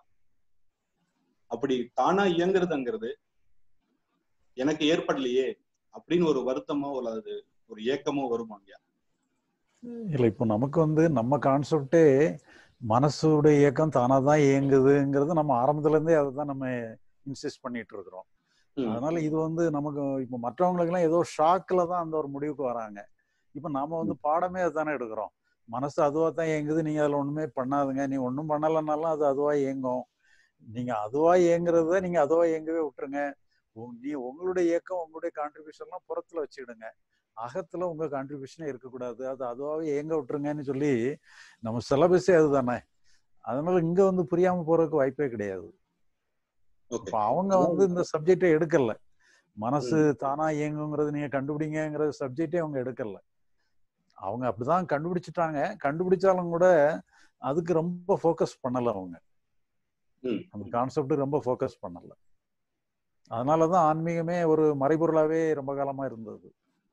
அப்படி தானா இயங்குறதுங்கிறது எனக்கு ஏற்படலையே அப்படின்னு ஒரு வருத்தமோ அல்லது ஒரு ஏக்கமோ வருமாங்க இல்லை இப்போ நமக்கு வந்து நம்ம கான்செப்டே மனசுடைய இயக்கம் தானா தான் இயங்குதுங்கிறது நம்ம ஆரம்பத்துல இருந்தே அதை தான் நம்ம இன்சிஸ்ட் பண்ணிட்டு இருக்கிறோம் அதனால இது வந்து நமக்கு இப்போ மற்றவங்களுக்கு எல்லாம் ஏதோ ஷாக்ல தான் அந்த ஒரு முடிவுக்கு வராங்க இப்போ நாம வந்து பாடமே அதுதானே எடுக்கிறோம் மனசு அதுவா தான் இயங்குது நீங்க அதுல ஒண்ணுமே பண்ணாதுங்க நீ ஒன்றும் பண்ணலைன்னாலும் அது அதுவா இயங்கும் நீங்க அதுவா இயங்குறத நீங்க அதுவா இயங்கவே விட்டுருங்க உங்க- நீ உங்களுடைய இயக்கம் உங்களுடைய கான்ட்ரிபியூஷன்லாம் புறத்துல வச்சுக்கிடுங்க அகத்துல உங்க கான்ட்ரிபியூஷனே இருக்கக்கூடாது அது அதுவாகவே இயங்க விட்டுருங்கன்னு சொல்லி நம்ம சிலபஸே அதுதானே அதனால இங்க வந்து புரியாம போறதுக்கு வாய்ப்பே கிடையாது ஓகே இப்ப அவங்க வந்து இந்த சப்ஜெக்டை எடுக்கல மனசு தானா இயங்குங்கிறது நீங்க கண்டுபிடிங்கிற சப்ஜெக்டே அவங்க எடுக்கல அவங்க அப்படிதான் கண்டுபிடிச்சிட்டாங்க கண்டுபிடிச்சாலும் கூட அதுக்கு ரொம்ப ஃபோக்கஸ் பண்ணல அவங்க ம். அந்த கான்செப்ட் ரொம்ப ஃபோக்கஸ் பண்ணல அதனாலதான் ஆன்மீகமே ஒரு மறைபொருளாவே ரொம்ப காலமா இருந்தது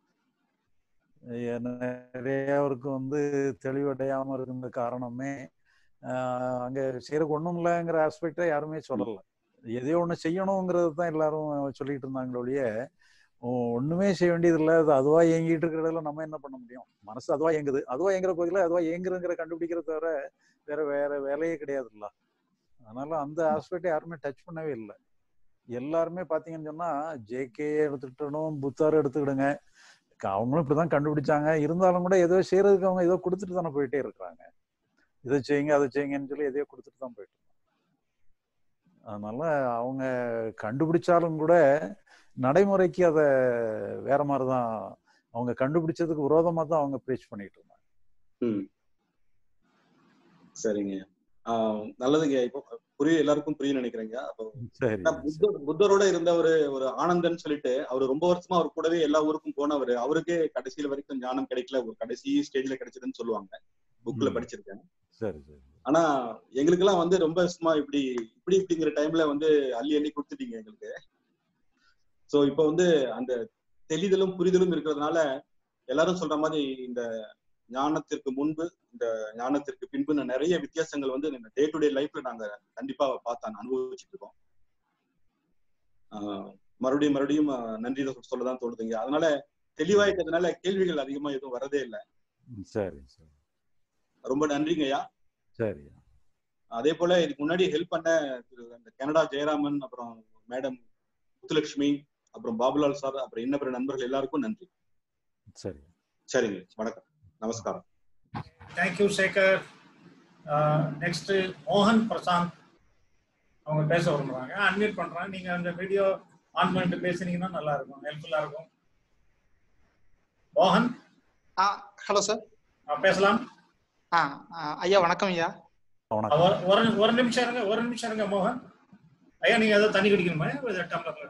நிறையவருக்கு வந்து தெளிவடையாம இருந்த காரணமே ஆஹ் அங்க செய்யறதுக்கு ஒண்ணும் இல்லைங்கிற ஆஸ்பெக்டை யாருமே சொல்லல எதையோ ஒண்ணு செய்யணுங்கிறது தான் எல்லாரும் சொல்லிட்டு இருந்தாங்களே ஒழிய ஒ- ஒண்ணுமே செய்ய வேண்டியது இல்லை அது அதுவா இயங்கிட்டு இருக்கிறதுல நம்ம என்ன பண்ண முடியும் மனசு அதுவா இயங்குது அதுவா இயங்குற கோயில அதுவா இயங்குறங்கிற கண்டுபிடிக்கிறத தவிர வேற வேற வேலையே கிடையாதுல்ல அதனால அந்த ஆஸ்பெக்டை யாருமே டச் பண்ணவே இல்லை எல்லாருமே பாத்தீங்கன்னு சொன்னா ஜேகே எடுத்துக்கிட்டணும் புத்தார் எடுத்துக்கிடுங்க க- அவங்களும் இப்படிதான் கண்டுபிடிச்சாங்க இருந்தாலும் கூட ஏதோ செய்யறதுக்கு அவங்க ஏதோ கொடுத்துட்டு தானே போயிட்டே இருக்கிறாங்க இதை செய்யுங்க அதை செய்யுங்கன்னு சொல்லி எதையோ கொடுத்துட்டு தான் போயிட்டு இருக்காங்க. அதனால அவங்க கண்டுபிடிச்சாலும் கூட நடைமுறைக்கு அதை வேற மாதிரி தான் அவங்க கண்டுபிடிச்சதுக்கு விரோதமா தான் அவங்க ப்ரீச் பண்ணிட்டு இருந்தாங்க ம் சரிங்க ஆஹ் நல்லதுங்க இப்போ புரிய எல்லாருக்கும் புரிய நினைக்கிறேங்க அப்போ சரி ஏன்னா புத்தர் புத்தரோட இருந்த ஒரு ஒரு ஆனந்தன் சொல்லிட்டு அவர் ரொம்ப வருஷமா அவர் கூடவே எல்லா ஊருக்கும் போனவர் அவருக்கே கடைசியில வரைக்கும் ஞானம் கிடைக்கல ஒரு கடைசி ஸ்டேஜ்ல கிடைச்சதுன்னு சொல்லுவாங்க புக்ல ம். படிச்சிருக்கேன் சரி சரி ஆனா எங்களுக்கு எல்லாம் வந்து ரொம்ப சும்மா இப்படி இப்படி இப்படிங்கிற டைம்ல வந்து அள்ளி அள்ளி கொடுத்துட்டீங்க எங்களுக்கு சோ இப்போ வந்து அந்த தெளிதலும் புரிதலும் இருக்கிறதுனால எல்லாரும் சொல்ற மாதிரி இந்த ஞானத்திற்கு முன்பு இந்த ஞானத்திற்கு பின்புன்னு நிறைய வித்தியாசங்கள் வந்து டே டு டே லைஃப்ல நாங்க கண்டிப்பா பார்த்து அனுபவிச்சுட்டு இருக்கோம் ஆஹ் மறுபடியும் மறுபடியும் ஆஹ் நன்றி சொல்லதான் தோணுதுங்க அதனால தெளிவாயிட்டதுனால கேள்விகள் அதிகமா எதுவும் வரதே இல்லை ம், சரி சரி ரொம்ப நன்றிங்கய்யா சரி அதே போல இதுக்கு முன்னாடி ஹெல்ப் பண்ண திரு அந்த கனடா ஜெயராமன் அப்புறம் மேடம் முத்துலட்சுமி அப்புறம் பாபுலால் சார் அப்புறம் இன்ன பிற நண்பர்கள் எல்லாருக்கும் நன்றி சரி சரிங்க வணக்கம் நமஸ்காரம் தேங்க்யூ சேகர் நெக்ஸ்ட் மோகன் பிரசாந்த் அவங்க பேச விரும்புறாங்க அன்மியூட் பண்றாங்க நீங்க அந்த வீடியோ ஆன் பண்ணிட்டு பேசுனீங்கன்னா நல்லா இருக்கும் ஹெல்ப்ஃபுல்லா இருக்கும் மோகன் ஆ ஹலோ சார் ஆ, பேசலாம் ஆ ஆ, ஐயா வணக்கம் ஐயா ஆ, வணக்கம் ஒரு- ஒரு ஒரு நிமிஷம் இருங்க ஒரு நிமிஷம் இருங்க மோகன் ஐயா நீங்க ஏதோ தண்ணி குடிக்கணுமா ஒரு டம்ளர்ல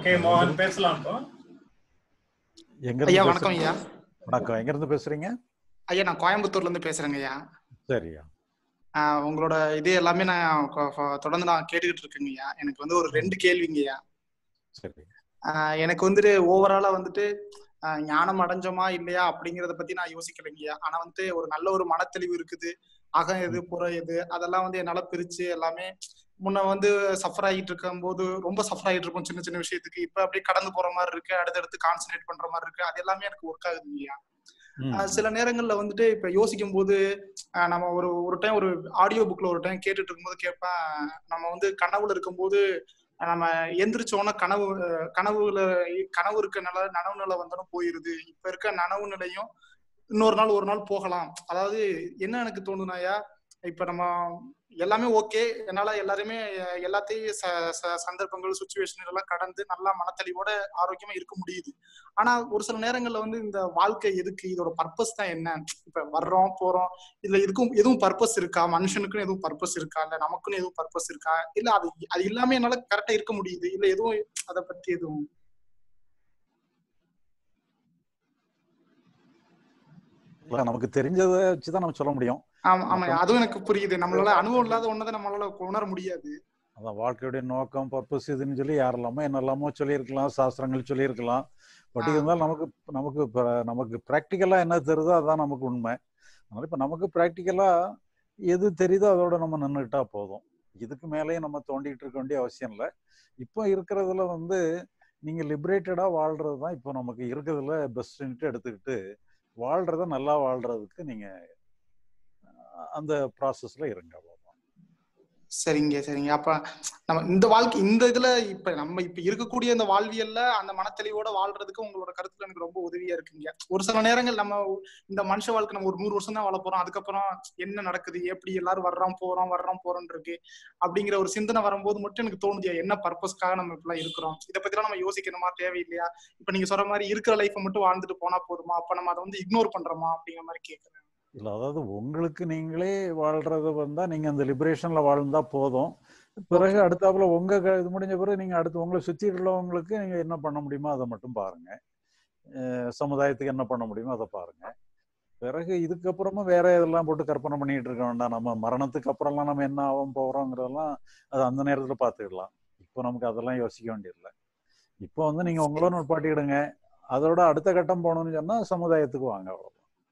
ஓகே மோகன் பேசலாம் இப்போ எங்க ஐயா இருந்து வணக்கம் ஐயா வணக்கம் எங்க இருந்து பேசுறீங்க ஐயா நான் கோயம்புத்தூர்ல இருந்து பேசுறேங்க ஐயா சரியா ஆஹ் உங்களோட இது எல்லாமே நான் கொ- கொ- தொடர்ந்து நான் கேட்டுக்கிட்டு இருக்கேங்க ஐயா எனக்கு வந்து ஒரு ரெண்டு கேள்விங்க ஐயா சரி ஆஹ் எனக்கு வந்துட்டு ஓவராலா வந்துட்டு ஆஹ் ஞானம் அடைஞ்சோமா இல்லையா அப்படிங்கறத பத்தி நான் யோசிக்கலைங்கய்யா ஆனா வந்துட்டு ஒரு நல்ல ஒரு மனத்தெளிவு இருக்குது அகம் எது புற எது அதெல்லாம் வந்து என்னால பிரிச்சு எல்லாமே முன்ன வந்து சஃபர் ஆகிட்டு இருக்கும் போது ரொம்ப சஃபர் ஆகிட்டு இருக்கும் சின்ன சின்ன விஷயத்துக்கு இப்ப அப்படியே கடந்து போற மாதிரி இருக்கு அடுத்தடுத்து கான்சென்ட்ரேட் பண்ற மாதிரி இருக்கு அது எல்லாமே எனக்கு ஒர்க் ஆகுதுங்கய்யா ம். ஆஹ் சில நேரங்கள்ல வந்துட்டு இப்ப யோசிக்கும் போது ஆஹ் நம்ம ஒரு ஒரு டைம் ஒரு ஆடியோ புக்ல ஒரு டைம் கேட்டுட்டு இருக்கும்போது கேட்பேன் நம்ம வந்து கனவுல இருக்கும்போது நம்ம எந்திரிச்ச உடனே கனவு அஹ் கனவுல கனவு இருக்க நில நனவு நிலை வந்தாலும் போயிருது இப்ப இருக்க நனவு நிலையும் இன்னொரு நாள் ஒரு நாள் போகலாம் அதாவது என்ன எனக்கு தோணுனாயா இப்ப நம்ம எல்லாமே ஓகே என்னால எல்லாருமே அஹ் எல்லாத்தையும் ச- ச- சந்தர்ப்பங்கள் சுச்சுவேஷன் எல்லாம் கடந்து நல்லா மனத்தெளிவோட ஆரோக்கியமா இருக்க முடியுது ஆனா ஒரு சில நேரங்கள்ல வந்து இந்த வாழ்க்கை எதுக்கு இதோட பர்பஸ் தான் என்ன இப்ப வர்றோம் போறோம் இதுல எதுக்கும் எதுவும் பர்பஸ் இருக்கா மனுஷனுக்குன்னு எதுவும் பர்பஸ் இருக்கா இல்ல நமக்குன்னு எதுவும் பர்பஸ் இருக்கா இல்ல அது அது இல்லாம என்னால கரெக்டா இருக்க முடியுது இல்ல எதுவும் அத பத்தி எதுவும் இல்ல, நமக்கு தெரிஞ்சதை வச்சுதான் நம்ம சொல்ல முடியும் ஆமா ஆமா அதுவும் எனக்கு புரியுது நம்மளால அனுபவம் இல்லாத ஒன்னதை நம்மளால உணர முடியாது அதான் வாழ்க்கையுடைய நோக்கம் பர்பஸ் இதுன்னு சொல்லி யாரெல்லாமோ என்னெல்லாமோ சொல்லியிருக்கலாம் சாஸ்திரங்கள் சொல்லியிருக்கலாம் பட் ஆ. இருந்தாலும் நமக்கு நமக்கு இப்ப- நமக்கு ப்ராக்டிக்கலா என்ன தெரியுதோ அதான் நமக்கு உண்மை அதனால இப்ப நமக்கு ப்ராக்டிக்கலா எது தெரியுதோ அதோட நம்ம நின்றுட்டா போதும் இதுக்கு மேலேயும் நம்ம தோண்டிட்டு இருக்க வேண்டிய அவசியம் இல்லை இப்போ இருக்கிறதுல வந்து நீங்க லிபரேட்டடா வாழ்றது தான் இப்போ நமக்கு இருக்கிறதுல பெஸ்ட்ன்ட்டு எடுத்துக்கிட்டு வாழ்றத நல்லா வாழ்றதுக்கு நீங்க அஹ், அந்த ப்ராசஸ்ல இருங்க அவ்வளவுதான். சரிங்க சரிங்க அப்ப நம்ம இந்த வாழ்க்கை இந்த இதுல இப்ப நம்ம இப்ப இருக்கக்கூடிய இந்த வாழ்வியல்ல அந்த மனத்தெளிவோட வாழ்றதுக்கு உங்களோட கருத்துல எனக்கு ரொம்ப உதவியா இருக்குங்க ஒரு சில நேரங்கள் நம்ம இந்த மனுஷ வாழ்க்கை நம்ம ஒரு நூறு வருஷம் தான் வாழ போறோம் அதுக்கப்புறம் என்ன நடக்குது எப்படி எல்லாரும் வர்றோம் போறோம் வர்றோம் போறோம் இருக்கு அப்படிங்கிற ஒரு சிந்தனை வரும்போது மட்டும் எனக்கு தோணுது என்ன பர்பஸ்க்காக நம்ம இப்பெல்லாம் இருக்கிறோம் இதை பத்திலாம் நம்ம யோசிக்கணுமா தேவையில்லையா இப்ப நீங்க சொல்ற மாதிரி இருக்கிற லைஃப் மட்டும் வாழ்ந்துட்டு போனா போதுமா அப்ப நம்ம அதை வந்து இக்னோர் பண்றோமா அப்படிங்கிற மாதிரி கேக்குறேன் இல்ல அதாவது உங்களுக்கு நீங்களே வாழ்றது வந்தா நீங்க அந்த லிபரேஷன்ல வாழ்ந்தா போதும் பிறகு அடுத்தாப்புல உங்க க- இது முடிஞ்ச பிறகு நீங்க அடுத்து உங்களை சுத்தி உள்ளவங்களுக்கு நீங்க என்ன பண்ண முடியுமோ அதை மட்டும் பாருங்க அஹ் சமுதாயத்துக்கு என்ன பண்ண முடியுமோ அதை பாருங்க பிறகு இதுக்கப்புறமும் வேற இதெல்லாம் போட்டு கற்பனை பண்ணிட்டு இருக்க வேண்டாம் நம்ம மரணத்துக்கு அப்புறம்லாம் நம்ம என்ன ஆகும் போறோங்கிறதெல்லாம் அது அந்த நேரத்துல பாத்துக்கலாம் இப்போ நமக்கு அதெல்லாம் யோசிக்க வேண்டியதில்லை இப்போ வந்து நீங்க உங்களோட நுட்பாட்டிக்கிடுங்க அதோட அடுத்த கட்டம் போகணும்னு சொன்னா சமுதாயத்துக்கு வாங்க அவ்வளவுதான்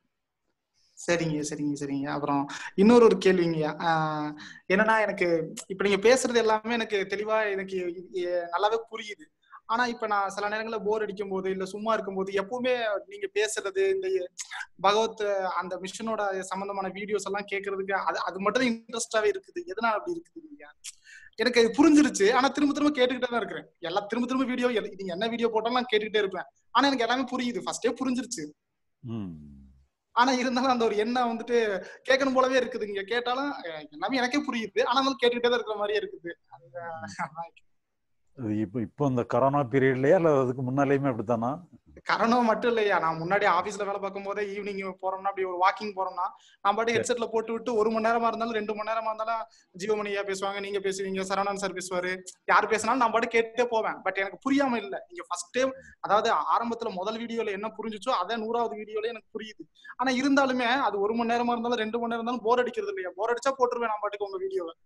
சரிங்க சரிங்க சரிங்க அப்புறம் இன்னொரு ஒரு கேள்விங்கய்யா ஆஹ் என்னன்னா எனக்கு இப்ப நீங்க பேசுறது எல்லாமே எனக்கு தெளிவா எனக்கு எ- நல்லாவே புரியுது ஆனா இப்ப நான் சில நேரங்கள்ல போர் அடிக்கும் போது இல்ல சும்மா இருக்கும்போது எப்பவுமே நீங்க பேசுறது இந்த பகவத் அந்த மிஷனோட சம்பந்தமான வீடியோஸ் எல்லாம் கேட்கறதுக்கு அது அது மட்டும் தான் இன்ட்ரெஸ்டாவே இருக்குது எதனால அப்படி இருக்குது இல்லையா எனக்கு அது புரிஞ்சிருச்சு ஆனா திரும்ப திரும்ப கேட்டுக்கிட்டே தான் இருக்கிறேன் எல்லாம் திரும்ப திரும்ப வீடியோ நீங்க என்ன வீடியோ போட்டாலும் நான் கேட்டுக்கிட்டே இருப்பேன் ஆனா எனக்கு எல்லாமே புரியுது ஃபர்ஸ்டே புரிஞ்சிருச்சு ம் ஆனா இருந்தாலும் அந்த ஒரு எண்ணம் வந்துட்டு கேட்கணும் போலவே இருக்குதுங்க கேட்டாலும் அஹ், எல்லாமே எனக்கே புரியுது ஆனாலும் கேட்டுக்கிட்டே தான் இருக்கிற மாதிரியே இருக்குது அந்த- இது இப்போ இப்போ இந்த கொரோனா பீரியட்லயா இல்ல அதுக்கு முன்னாலேயுமே அப்படித்தானா கரணம் மட்டும் இல்லையா நான் முன்னாடி ஆபீஸ்ல வேலை பார்க்கும் போதே ஈவினிங் போறோம்னா அப்படி ஒரு வாக்கிங் போறோம்னா நான் பாட்டு ஹெட்செட்ல போட்டு விட்டு ஒரு மணி நேரமா இருந்தாலும் ரெண்டு மணி நேரமா இருந்தாலும் ஜீவமணி ஐயா பேசுவாங்க நீங்க பேசுவீங்க சரவணன் சார் பேசுவாரு யார் பேசினாலும் நான் பாட்டு கேட்டுட்டே போவேன் பட் எனக்கு புரியாம இல்ல நீங்க ஃபர்ஸ்ட் டைம் அதாவது ஆரம்பத்துல முதல் வீடியோல என்ன புரிஞ்சுச்சோ அதே நூறாவது வீடியோல எனக்கு புரியுது ஆனா இருந்தாலுமே அது ஒரு மணி நேரமா இருந்தாலும் ரெண்டு மணி நேரம் இருந்தாலும் போர் அடிக்கிறது இல்லையா போர் அடிச்சா போட்டுருவேன் நான் பாட்டுக்கு உங்க வீடியோவை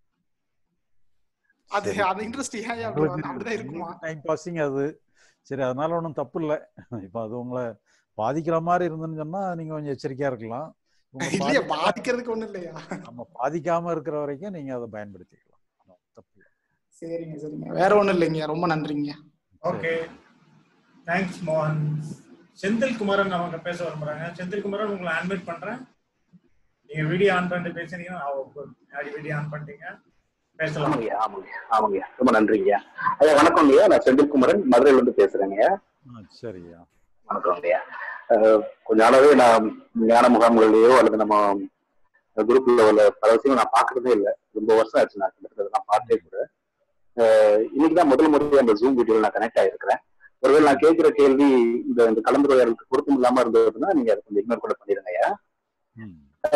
அது சரி. அந்த இன்ட்ரெஸ்ட் ஏன் அப்படி வந்து- அப்படிதான் இருக்குமா டைம் பாசிங் அது சரி அதனால ஒன்றும் தப்பு இல்லை இப்போ அது உங்களை பாதிக்கிற மாதிரி இருந்துன்னு சொன்னா நீங்க கொஞ்சம் எச்சரிக்கையா இருக்கலாம் உங்களை இல்லையா பாதிக்காம- பாதிக்கிறதுக்கு ஒண்ணும் இல்லையா நம்ம பாதிக்காம இருக்கிற வரைக்கும் நீங்க அதை பயன்படுத்திக்கலாம் ஒண்ணும் தப்பு இல்லை சரிங்க சரிங்க வேற ஒண்ணும் இல்லைங்க ரொம்ப நன்றிங்க ஓகே தேங்க்ஸ் மோகன் செந்தில் குமரன் அவங்க பேச விரும்புறாங்க செந்தில் குமரன் உங்களை அட்மிட் பண்றேன் நீங்க வீடியோ ஆன் பண்ணிட்டு பேசுனீங்கன்னா வீடியோ ஆன் பண்ணிட்டீங்க பேசலாம் ஆமாங்கய்யா ஆமாங்க ஆமாங்கய்யா ரொம்ப நன்றிங்கய்யா ஐயா வணக்கம் ஐயா நான் செந்தில்குமரன் மதுரையில இருந்து பேசுறேங்க ஆ, சரியா வணக்கம் ஐயா அஹ், கொஞ்ச நாளாவே நான் ஞான முகாம்கள்லயோ அல்லது நம்ம குரூப்ல உள்ள பல விஷயங்கள் நான் பாக்குறதே இல்லை ரொம்ப வருஷம் ஆச்சு நான் கிட்டத்தட்ட நான் பார்த்தே கூட அஹ், இன்னைக்குதான் முதல் முறையாக அந்த ஜூம் வீடியோல நான் கனெக்ட் ஆயிருக்கிறேன் ஒருவேளை நான் கேட்கிற கேள்வி இந்த இந்த கலந்துரையாடலுக்கு பொருத்தம் இல்லாம இருந்ததுன்னா நீங்க அதை கொஞ்சம் இக்னோர் கூட பண்ணிடுங்க ஐயா ம்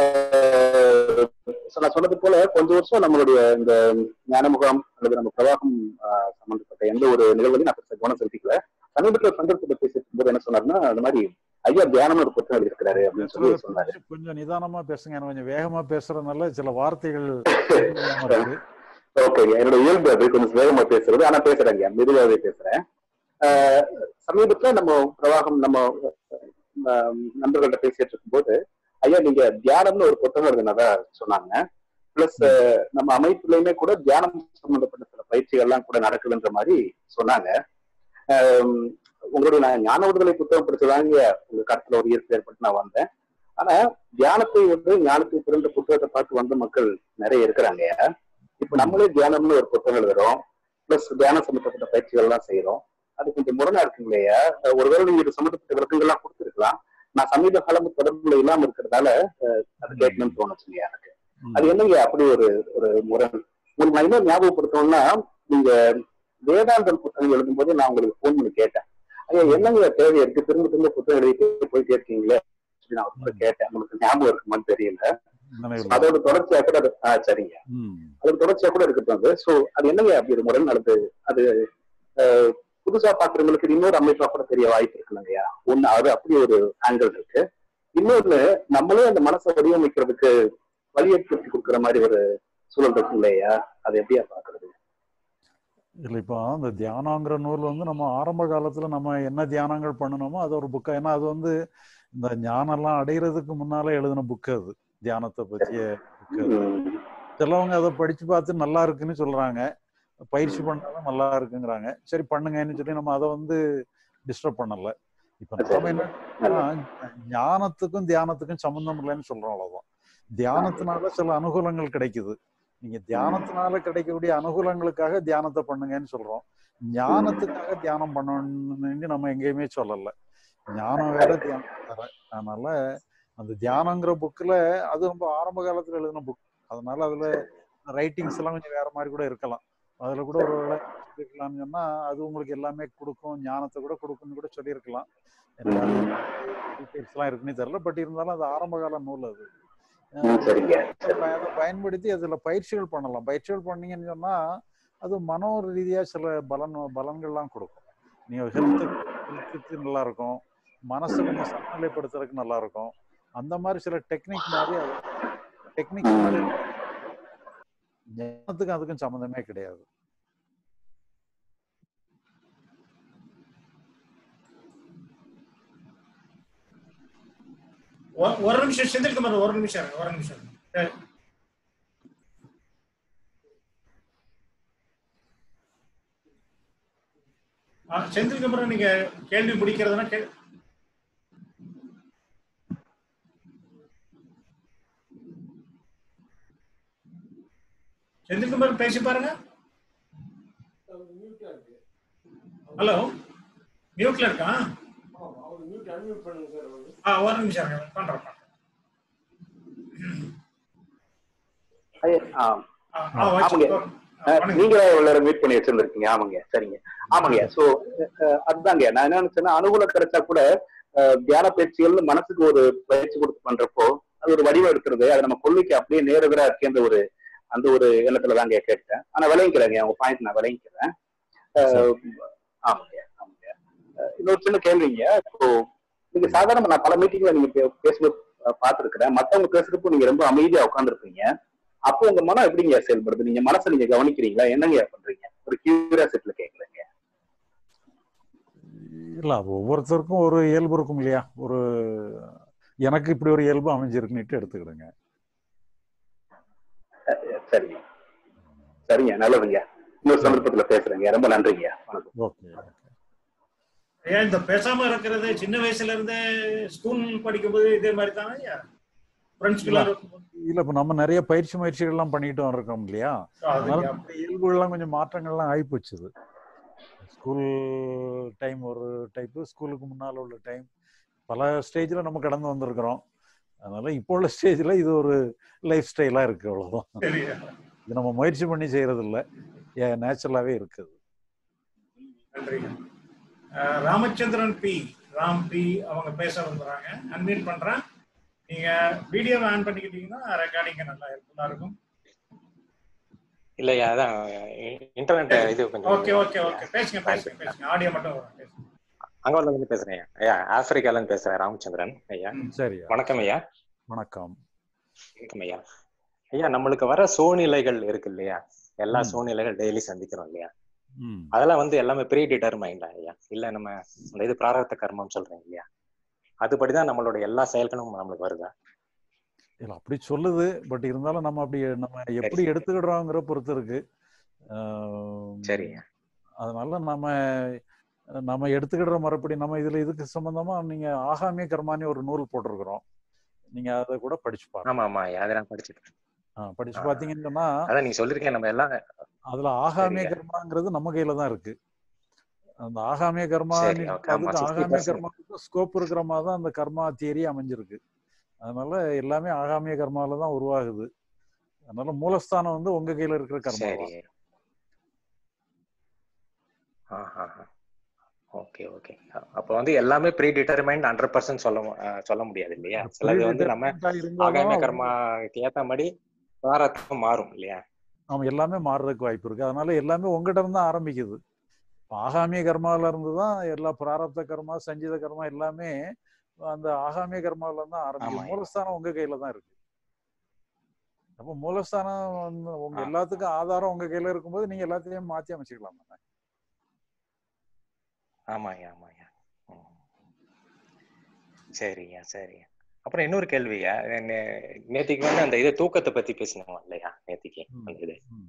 ஆஹ் so நான் சொன்னது போல கொஞ்ச வருஷம் நம்மளுடைய இந்த ஞான முகாம் அல்லது நம்ம பிரவாகம் ஆஹ் சம்பந்தப்பட்ட சம்பந்தப்பட்ட எந்த ஒரு நிகழ்வுலையும் நான் பெருசா கவனம் செலுத்திக்கல சமீபத்துல ஒரு சந்தர்ப்பத்தை பேசிட்டு போது என்ன சொன்னாருன்னா அந்த மாதிரி ஐயா தியானம் ஒரு புத்தகம் எழுதியிருக்கிறாரு அப்படின்னு சொல்லி சொன்னாரு கொஞ்சம் கொஞ்சம் நிதானமா பேசுங்க எனக்கு கொஞ்சம் வேகமா பேசுறதுனால சில வார்த்தைகள் புரியாம இருக்கு ஓகேங்க என்னோட இயல்பு அது கொஞ்சம் வேகமா பேசுறது ஆனா பேசுறேங்க மெதுவாகவே பேசுறேன் ஆஹ் சமீபத்துல நம்ம பிரவாகம் நம்ம ஆஹ் நண்பர்கள்ட்ட பேசிட்டு இருக்கும்போது ஐயா நீங்க தியானம்னு ஒரு புத்தகம் எழுதுனதா சொன்னாங்க பிளஸ் நம்ம அமைப்புலயுமே கூட தியானம் சம்பந்தப்பட்ட சில பயிற்சிகள்லாம் கூட நடக்குதுன்ற மாதிரி சொன்னாங்க ஆஹ் உங்களுடைய நான் ஞான விடுதலை புத்தகம் படிச்சதாங்க உங்க கருத்துல ஒரு ஈர்ப்பு ஏற்பட்டு நான் வந்தேன் ஆனா தியானத்தை வந்து ஞானத்தை பிறந்த புத்தகத்தை பார்த்து வந்த மக்கள் நிறைய இருக்கிறாங்க இப்ப நம்மளே தியானம்னு ஒரு புத்தகம் எழுதுறோம் பிளஸ் தியானம் சம்பந்தப்பட்ட பயிற்சிகள் எல்லாம் செய்யறோம் அது கொஞ்சம் முரணா இருக்குங்களையா ஒருவேளை நீங்க இது சம்பந்தப்பட்ட விளக்கங்கள்லாம் கொடுத்துருக்கலாம் நான் சமீப காலம் தொடர்புல இல்லாம இருக்கிறதால அஹ், அது கேட்கணும்னு தோணுச்சுங்க எனக்கு அது என்னங்க அப்படி ஒரு ஒரு முரண் உங்களுக்கு நான் இன்னும் ஞாபகப்படுத்தணும்னா நீங்க வேதாந்தம் புத்தகம் எழுதும்போது நான் உங்களுக்கு ஃபோன் பண்ணி கேட்டேன் ஐயா என்னங்க தேவை இருக்கு திரும்ப திரும்ப புத்தகம் எழுதிட்டு போயிட்டே இருக்கீங்களே சொல்லி நான் ஒரு முறை கேட்டேன் உங்களுக்கு ஞாபகம் இருக்குமான்னு தெரியல நினைவில் அதோட தொடர்ச்சியா கூட அது- ஆ, சரிங்க ம் அதோட தொடர்ச்சியா கூட இருக்கட்டும் அது சோ அது என்னங்க அப்படி ஒரு முறை நடந்து அது அஹ், புதுசா பாக்குறவங்களுக்கு இது இன்னொரு அமைப்பா கூட தெரிய வாய்ப்பு இருக்குல்லங்கய்யா ஒண்ணு அது அப்படி ஒரு ஆங்கிள் இருக்கு இன்னொன்னு நம்மளே அந்த மனசை வடிவமைக்கிறதுக்கு வழி ஏற்படுத்தி கொடுக்குற மாதிரி ஒரு சூழல் இருக்கு இல்லையா அது எப்படியா பாக்குறது இல்லை இப்போ அந்த தியானங்கிற நூல் வந்து நம்ம ஆரம்ப காலத்துல நம்ம என்ன தியானங்கள் பண்ணணுமோ அது ஒரு புக்கா ஏன்னா அது வந்து இந்த ஞானம்லாம் அடையிறதுக்கு முன்னால எழுதின புக்கு அது தியானத்தை பற்றிய புக்கு அது உம் சிலவங்க அதை படிச்சு பார்த்து நல்லா இருக்குன்னு சொல்றாங்க பயிற்சி பண்ணாலும் நல்லா இருக்குங்கிறாங்க சரி பண்ணுங்கன்னு சொல்லி நம்ம அதை வந்து டிஸ்டர்ப் பண்ணல இப்ப நாம என்ன பண்ணோம்னா, ஞானத்துக்கும் தியானத்துக்கும் சம்பந்தம் இல்லைன்னு சொல்றோம் அவ்வளவுதான் தியானத்தினால சில அனுகூலங்கள் கிடைக்குது நீங்க தியானத்தினால கிடைக்கக்கூடிய அனுகூலங்களுக்காக தியானத்தை பண்ணுங்கன்னு சொல்றோம் ஞானத்துக்காக தியானம் பண்ணணும்னு நம்ம எங்கேயுமே சொல்லல ஞானம் வேற தியானம் வேற அதனால அந்த தியானங்கிற புக்ல அது ரொம்ப ஆரம்ப காலத்துல எழுதின புக் அதனால அதுல ரைட்டிங்ஸ் எல்லாம் கொஞ்சம் வேற மாதிரி கூட இருக்கலாம் அதுல கூட ஒரு வேளை இருக்கலாம்னு சொன்னா அது உங்களுக்கு எல்லாமே கொடுக்கும் ஞானத்தை கூட கொடுக்கும்னு கூட சொல்லியிருக்கலாம் எனக்கு அது டீட்டெயில்ஸ் எல்லாம் இருக்குன்னு தெரியல பட் இருந்தாலும் அது ஆரம்ப கால நூல் அது உம் சரிங்க அதை ப- அதை பயன்படுத்தி அதுல பயிற்சிகள் பண்ணலாம் பயிற்சிகள் பண்ணீங்கன்னு சொன்னா அது மனோ ரீதியா சில பலன் பலன்கள்லாம் கொடுக்கும் நீங்க ஹெல்த் ஹெல்த்துக்கு நல்லா இருக்கும் மனசை கொஞ்சம் சமநிலைப்படுத்துறதுக்கு நல்லா இருக்கும் அந்த மாதிரி சில டெக்னிக் மாதிரி அது டெக்னிக் மாதிரி இருக்கும். ஞானத்துக்கும் அதுக்கும் சம்மந்தமே கிடையாது ஒ- ஒரு நிமிஷம் செந்தில்குமார் ஒரு நிமிஷம் இருங்க, ஒரு நிமிஷம் இருங்க. சரி. ஆ, செந்தில்குமார் நீங்க கேள்வி முடிக்கிறதுனா கே செந்தில்குமார் பேசி பாருங்க ஹலோ மியூட்ல இருக்கா ஆ ஒரு நிமிஷம் இருங்க பண்றேன் பண்றேன் ஐயா, ஆ. ஆ, ஆ, வச்சு- ஆமாங்க ஆ, அஹ், வணக்கம். நீங்க இவ்வளவு மீட் பண்ணி வச்சிருந்திருக்கீங்க ஆமாங்க சரிங்க ஆமாங்க சோ அதுதாங்க நான் என்ன நினைச்சேன்னா அனுகூலம் கிடைச்சா கூட அஹ், தியான பயிற்சிகள் மனசுக்கு ஒரு பயிற்சி கொடுத்து பண்றப்போ அது ஒரு வடிவம் எடுக்கிறது அது நம்ம கொள்கைக்கு அப்படியே நேரெதிரா இருக்கேன்ற ஒரு அந்த ஒரு எண்ணத்துல தாங்க கேட்டேன் ஆனா விளங்கிக்கிறேங்க உங்க பாயிண்ட் நான் விளங்கிக்கிறேன் அஹ், ஆமாங்க ஆமாங்க அஹ், இன்னொரு சின்ன கேள்விங்க இப்போ நீங்க சாதாரண நான் பல மீட்டிங்ல நீங்க பே- பேசும்போது அஹ், பார்த்திருக்கிறேன் மத்தவங்க பேசுறப்போ நீங்க ரொம்ப அமைதியா உட்காந்துருப்பீங்க அப்போ உங்க மனம் எப்படிங்க செயல்படுது நீங்க மனசை நீங்க கவனிக்கிறீங்களா என்னங்க பண்றீங்க ஒரு கியூரியாசிட்டில கேக்குறீங்க இல்ல அது ஒவ்வொருத்தருக்கும் ஒரு இயல்பு இருக்கும் இல்லையா ஒரு எனக்கு இப்படி ஒரு இயல்பு அமைஞ்சிருக்குன்னுட்டு எடுத்துக்கிடுங்க சரிங்க சரிங்க நல்லதுங்க இன்னொரு சந்தர்ப்பத்துல பேசுறேங்க ரொம்ப நன்றிங்க வணக்கம் ஓகே ஏன் இந்த பேசாம இருக்கிறது சின்ன வயசுல இருந்தே ஸ்கூல் படிக்கும்போது இதே மாதிரி தானே ஐயா ஃப்ரெண்ட்ஸ்குள்ள இல்ல இப்ப நம்ம நிறைய பயிற்சி முயற்சிகள் எல்லாம் பண்ணிட்டு இருக்கோம் இல்லையா அதனால நம்ம இயல்புகள்லாம் கொஞ்சம் மாற்றங்கள்லாம் ஆகி போச்சுது ஸ்கூல் டைம் ஒரு டைப்பு ஸ்கூலுக்கு முன்னால உள்ள டைம் பல ஸ்டேஜ்ல நம்ம கடந்து வந்திருக்கிறோம் அதனால இப்போ உள்ள ஸ்டேஜ்ல இது ஒரு லைஃப் ஸ்டைலா இருக்கு அவ்வளவுதான் சரியா இது நம்ம முயற்சி பண்ணி செய்யறது இல்ல நேச்சுரலாவே இருக்குது நன்றிங்க அஹ், ராமச்சந்திரன் பி ராம் பி அவங்க பேச வந்துடுறாங்க அன்மியூட் பண்றேன் நீங்க வீடியோவை ஆன் பண்ணிக்கிட்டீங்கன்னா ரெக்கார்டிங் நல்லா ஹெல்ப்ஃபுல்லா இருக்கும் இல்லையா அதான் இன்டர்நெட் இது கொஞ்சம் ஓகே ஓகே ஓகே பேசுங்க பேசுங்க பேசுங்க ஆடியோ மட்டும் வரும் பேசுங்க அங்கோல இருந்து பேசுறேன் ஐயா ஐயா ஆப்பிரிக்கால இருந்து பேசுறேன் ராமச்சந்திரன் ஐயா சரி வணக்கம் ஐயா வணக்கம் வணக்கம் ஐயா ஐயா நம்மளுக்கு வர சூழ்நிலைகள் இருக்கு இல்லையா எல்லா ம். சூழ்நிலைகள் டெய்லி சந்திக்கிறோம் இல்லையா ம் அதெல்லாம் வந்து எல்லாமே ப்ரீ டிட்டர்மைண்டா ஐயா இல்ல நம்ம அந்த இது பிராரத்த கர்மம் சொல்றீங்க இல்லையா அதுபடிதான் நம்மளோட எல்லா செயல்களும் நம்மளுக்கு வருதா இல்ல அப்படி சொல்லுது பட் இருந்தாலும் நம்ம அப்படி நம்ம எப்படி சரி. எடுத்துக்கிடுறோங்கிற பொறுத்து இருக்கு ஆம், சரிங்க அதனால நம்ம நம்ம எடுத்துக்கிடுற மறுபடி நம்ம இதுல இதுக்கு சம்பந்தமா நீங்க ஆகாமிய கர்மானி ஒரு நூல் போட்டிருக்கிறோம் நீங்க அதை கூட படிச்சு பாருங்க ஆமா ஆமா ஐயா அதை நான் படிச்சுட்டு ஆ, படிச்சு ஆ. பாத்தீங்கன்னு சொன்னா அதான் நீங்க சொல்லிருக்கீங்க நம்ம எல்லாம் அதுல ஆகாமிய சரிங்க. கர்மாங்கிறது நம்ம கையில தான் இருக்கு அந்த ஆகாமிய கர்மா சரி, okay, ஆமா, அதுக்கு 60% ஆகாமிய கர்மாவுக்கு ஸ்கோப் இருக்கிற மாதிரி தான் அந்த கர்மா தியரி அமைஞ்சிருக்கு அதனால எல்லாமே ஆகாமிய கர்மால தான் உருவாகுது அதனால மூலஸ்தானம் வந்து உங்க கையில இருக்கிற கர்மா சரி தான் ஓகே ஓகே அப்ப வந்து எல்லாமே ப்ரீ டிட்டர்மைண்ட் ஹண்ட்ரட் பர்சன்ட் சொல்ல மு- அஹ் சொல்ல முடியாது இல்லையா சிலது வந்து நம்ம Predetermined-ஆ ஆகாமிய இருந்தாலும் கர்மாக்கு ஏத்த மாதிரி பிராரத்தம் மாறும் இல்லையா ஆமா எல்லாமே மாறுறதுக்கு வாய்ப்பு இருக்கு அதனால எல்லாமே உங்ககிட்ட இருந்து தான் ஆரம்பிக்குது இப்ப ஆகாமிய கர்மால இருந்து தான் எல்லா பிராரப்த கர்மா சஞ்சித கர்மா எல்லாமே அந்த ஆகாமிய கர்மால இருந்து தான் ஆரம்பிக்குது ஆமாம். மூலஸ்தானம் உங்க கையில தான் இருக்கு அப்ப மூலஸ்தானம் வந்து உங்க ஆ. எல்லாத்துக்கும் ஆதாரம் உங்க கையில இருக்கும்போது நீங்க எல்லாத்தையும் மாத்தி அமைச்சுக்கலாம் தானே ஆமாய்யா ஆமாய்யா ம். சரிங்க சரிங்க அப்புறம் இன்னொரு கேள்வியா நே- நேத்திக்கு வந்து அந்த இது தூக்கத்தை பத்தி பேசினோம் இல்லையா நேத்திக்கு ம். அந்த இது ம்.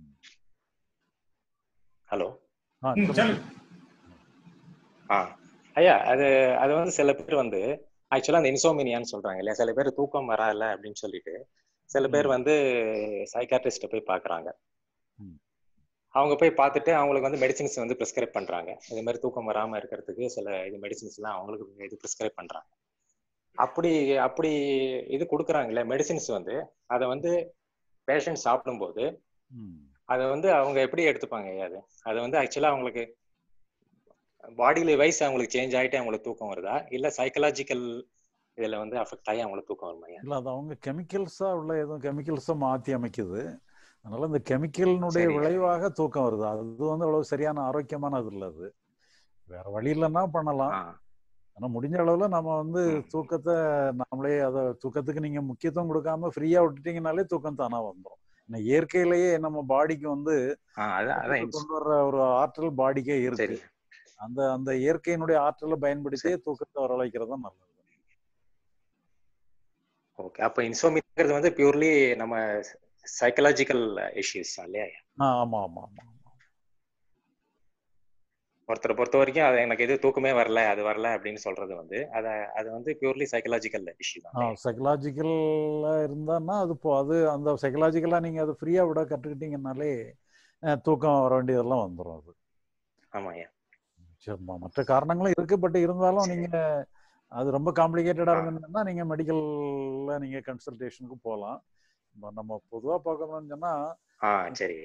ஹலோ ஆ, ம், சொல்லுங்க. சொல்லுங்க ஆ ஐயா அது அது வந்து சில பேர் வந்து ஆக்சுவலா அந்த இன்சோமினியான்னு சொல்றாங்க இல்லையா சில பேர் தூக்கம் வரால அப்படின்னு சொல்லிட்டு சில பேர் ம். வந்து சைக்காட்ரிஸ்ட போய் பாக்குறாங்க ம். அவங்க போய் பார்த்துட்டு அவங்களுக்கு வந்து மெடிசின்ஸ் வந்து ப்ரிஸ்கிரைப் பண்றாங்க இது மாதிரி தூக்கம் வராம இருக்கிறதுக்கு சில இது மெடிசின்ஸ் எல்லாம் அவங்களுக்கு இது ப்ரிஸ்கிரைப் பண்றாங்க அப்படி அப்படி இது கொடுக்குறாங்கல்ல மெடிசின்ஸ் வந்து அதை வந்து பேஷண்ட் சாப்பிடும்போது ம். அதை வந்து அவங்க எப்படி எடுத்துப்பாங்க ஐயா அது அது வந்து ஆக்சுவலா அவங்களுக்கு பாடியில வைஸ் அவங்களுக்கு சேஞ்ச் ஆயிட்டு அவங்களுக்கு தூக்கம் வருதா இல்ல சைக்கலாஜிக்கல் இதுல வந்து அஃபெக்ட் ஆகி அவங்களுக்கு தூக்கம் வருமா ஐயா இல்ல அது அவங்க கெமிக்கல்ஸா உள்ள எதுவும் கெமிக்கல்ஸா மாத்தி அமைக்குது அதனால இந்த கெமிக்கலினுடைய சரி. விளைவாக தூக்கம் வருது அது வந்து அவ்வளவு சரியான ஆரோக்கியமானது இல்ல அது வேற வழி இல்லைன்னா பண்ணலாம் ஆ ஆனா முடிஞ்ச அளவுல நம்ம வந்து ம். தூக்கத்தை நாமளே அதை தூக்கத்துக்கு நீங்க முக்கியத்துவம் கொடுக்காம ஃப்ரீயா விட்டுட்டீங்கனாலே தூக்கம் தானா வந்துடும் ஏன்னா இயற்கையிலேயே நம்ம பாடிக்கு வந்து ஆ அதான் அதான் தூக்கத்தை ins- கொண்டு வர்ற ஒரு ஆற்றல் பாடிக்கே இருக்கு சரி அந்த அந்த இயற்கையினுடைய ஆற்றலை பயன்படுத்தியே தூக்கத்தை வரவழைக்கிறது தான் நல்லது ஓகே அப்ப இன்சோமிங்கிறது வந்து பியூர்லி நம்ம சைக்கலாஜிக்கல் இஷ்யூஸ் இல்லையா ஆ, ஆமா ஆமா ஆமா ஆமா ஒருத்தரை பொறுத்த வரைக்கும் அது எனக்கு எது தூக்கமே வரல அது வரல அப்படின்னு சொல்றது வந்து அத அது வந்து பியூர்லி சைக்கலாஜிக்கல் இஷ்யூ தான் ஆ இல்லையா? சைக்கலாஜிக்கலா இருந்தான்னா அது இப்போ அது அந்த சைக்கலாஜிக்கலா நீங்க அதை ஃப்ரீயா விட கற்றுக்கிட்டீங்கனாலே அஹ், தூக்கம் வர வேண்டியதெல்லாம் வந்துடும் அது ஆமாய்யா சரி, ம- மற்ற காரணங்களும் இருக்கு பட் இருந்தாலும் சரி. நீங்க அது ரொம்ப காம்ப்ளிகேட்டடா ஆ. இருந்ததுன்னா நீங்க மெடிக்கல்ல நீங்க கன்சல்டேஷனுக்கு போகலாம் இப்ப நம்ம பொதுவா பார்க்கணும்னு சொன்னா ஆ சரி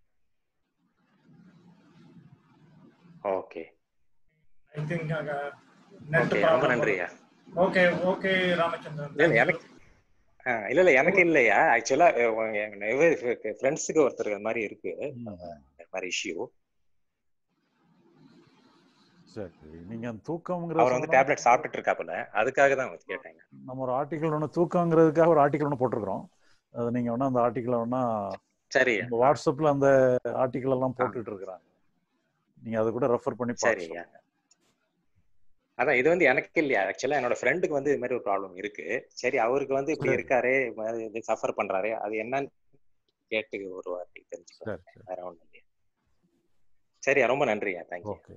okay I think net okay ரொம்ப நன்றியா ஓகே ஓகே ராமச்சந்திரன் இல்ல இல்ல எனக்கு ஆ, இல்ல இல்ல எனக்கு இல்லையா ஆக்சுவலா ஃப்ரெண்ட்ஸுக்கு ஒருத்தர் இது மாதிரி இருக்கு ம், இந்த மாதிரி இஷ்யூ சரி நீங்க அந்த தூக்கம்ங்கிற அவர் வந்து சம்பந்தமா டேப்லெட் சாப்பிட்டுட்டு இருக்காப்புல அதுக்காக தான் வந்து கேட்டேங்க நம்ம ஒரு ஆர்டிக்கல் ஒன்று தூக்கங்கிறதுக்காக ஒரு ஆர்டிக்கல் ஒன்று போட்டிருக்கிறோம் அது நீங்க வேணா அந்த ஆர்டிக்கலை வேணா சரி நம்ம வாட்ஸ்அப்ல அந்த ஆர்டிக்கல் எல்லாம் போட்டுட்டு இருக்கிறாங்க நீங்க அதை கூட ரெஃபர் பண்ணி சரிங்க பார்க்கலாம் அதான் இது வந்து எனக்கு இல்லையா ஆக்சுவலா என்னோட ஃப்ரெண்டுக்கு வந்து இது மாதிரி ஒரு ப்ராப்ளம் இருக்கு சரி அவருக்கு வந்து இப்படி சரி. இருக்காரே இது சஃபர் பண்றாரு அது என்னன்னு கேட்டு ஒரு வார்த்தை தெரிஞ்சுக்கலாம் சரி சரி வேற ஒண்ணும் இல்லையா சரியா ரொம்ப நன்றியா thank you okay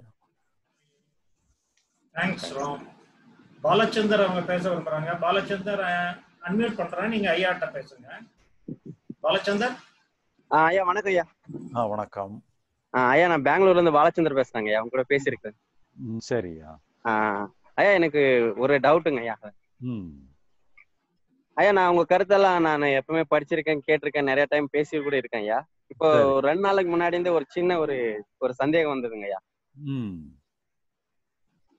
thanks Ram Balachander அவங்க பேச விரும்புறாங்க பாலச்சந்தர் அன்மியூட் பண்றேன் நீங்க ஐயாட்ட பேசுங்க பாலச்சந்தர் ஆ ஐயா வணக்கம் ஐயா ஆ வணக்கம் ஆ ஐயா நான் பெங்களூர்ல இருந்து பாலச்சந்தர் பேசுறேங்க ஐயா உங்க கூட பேசியிருக்கேன் ம், சரியா ஆ ஐயா எனக்கு ஒரு டவுட்டுங்க ஐயா ம் ஐயா நான் உங்க கருத்தெல்லாம் நான் எப்பவுமே படிச்சிருக்கேன் கேட்டிருக்கேன் நிறைய டைம் பேசி கூட இருக்கேன் ஐயா இப்போ சரி. ஒரு ரெண்டு நாளைக்கு முன்னாடி இருந்து ஒரு சின்ன ஒரு ஒரு சந்தேகம் வந்ததுங்க ஐயா ம்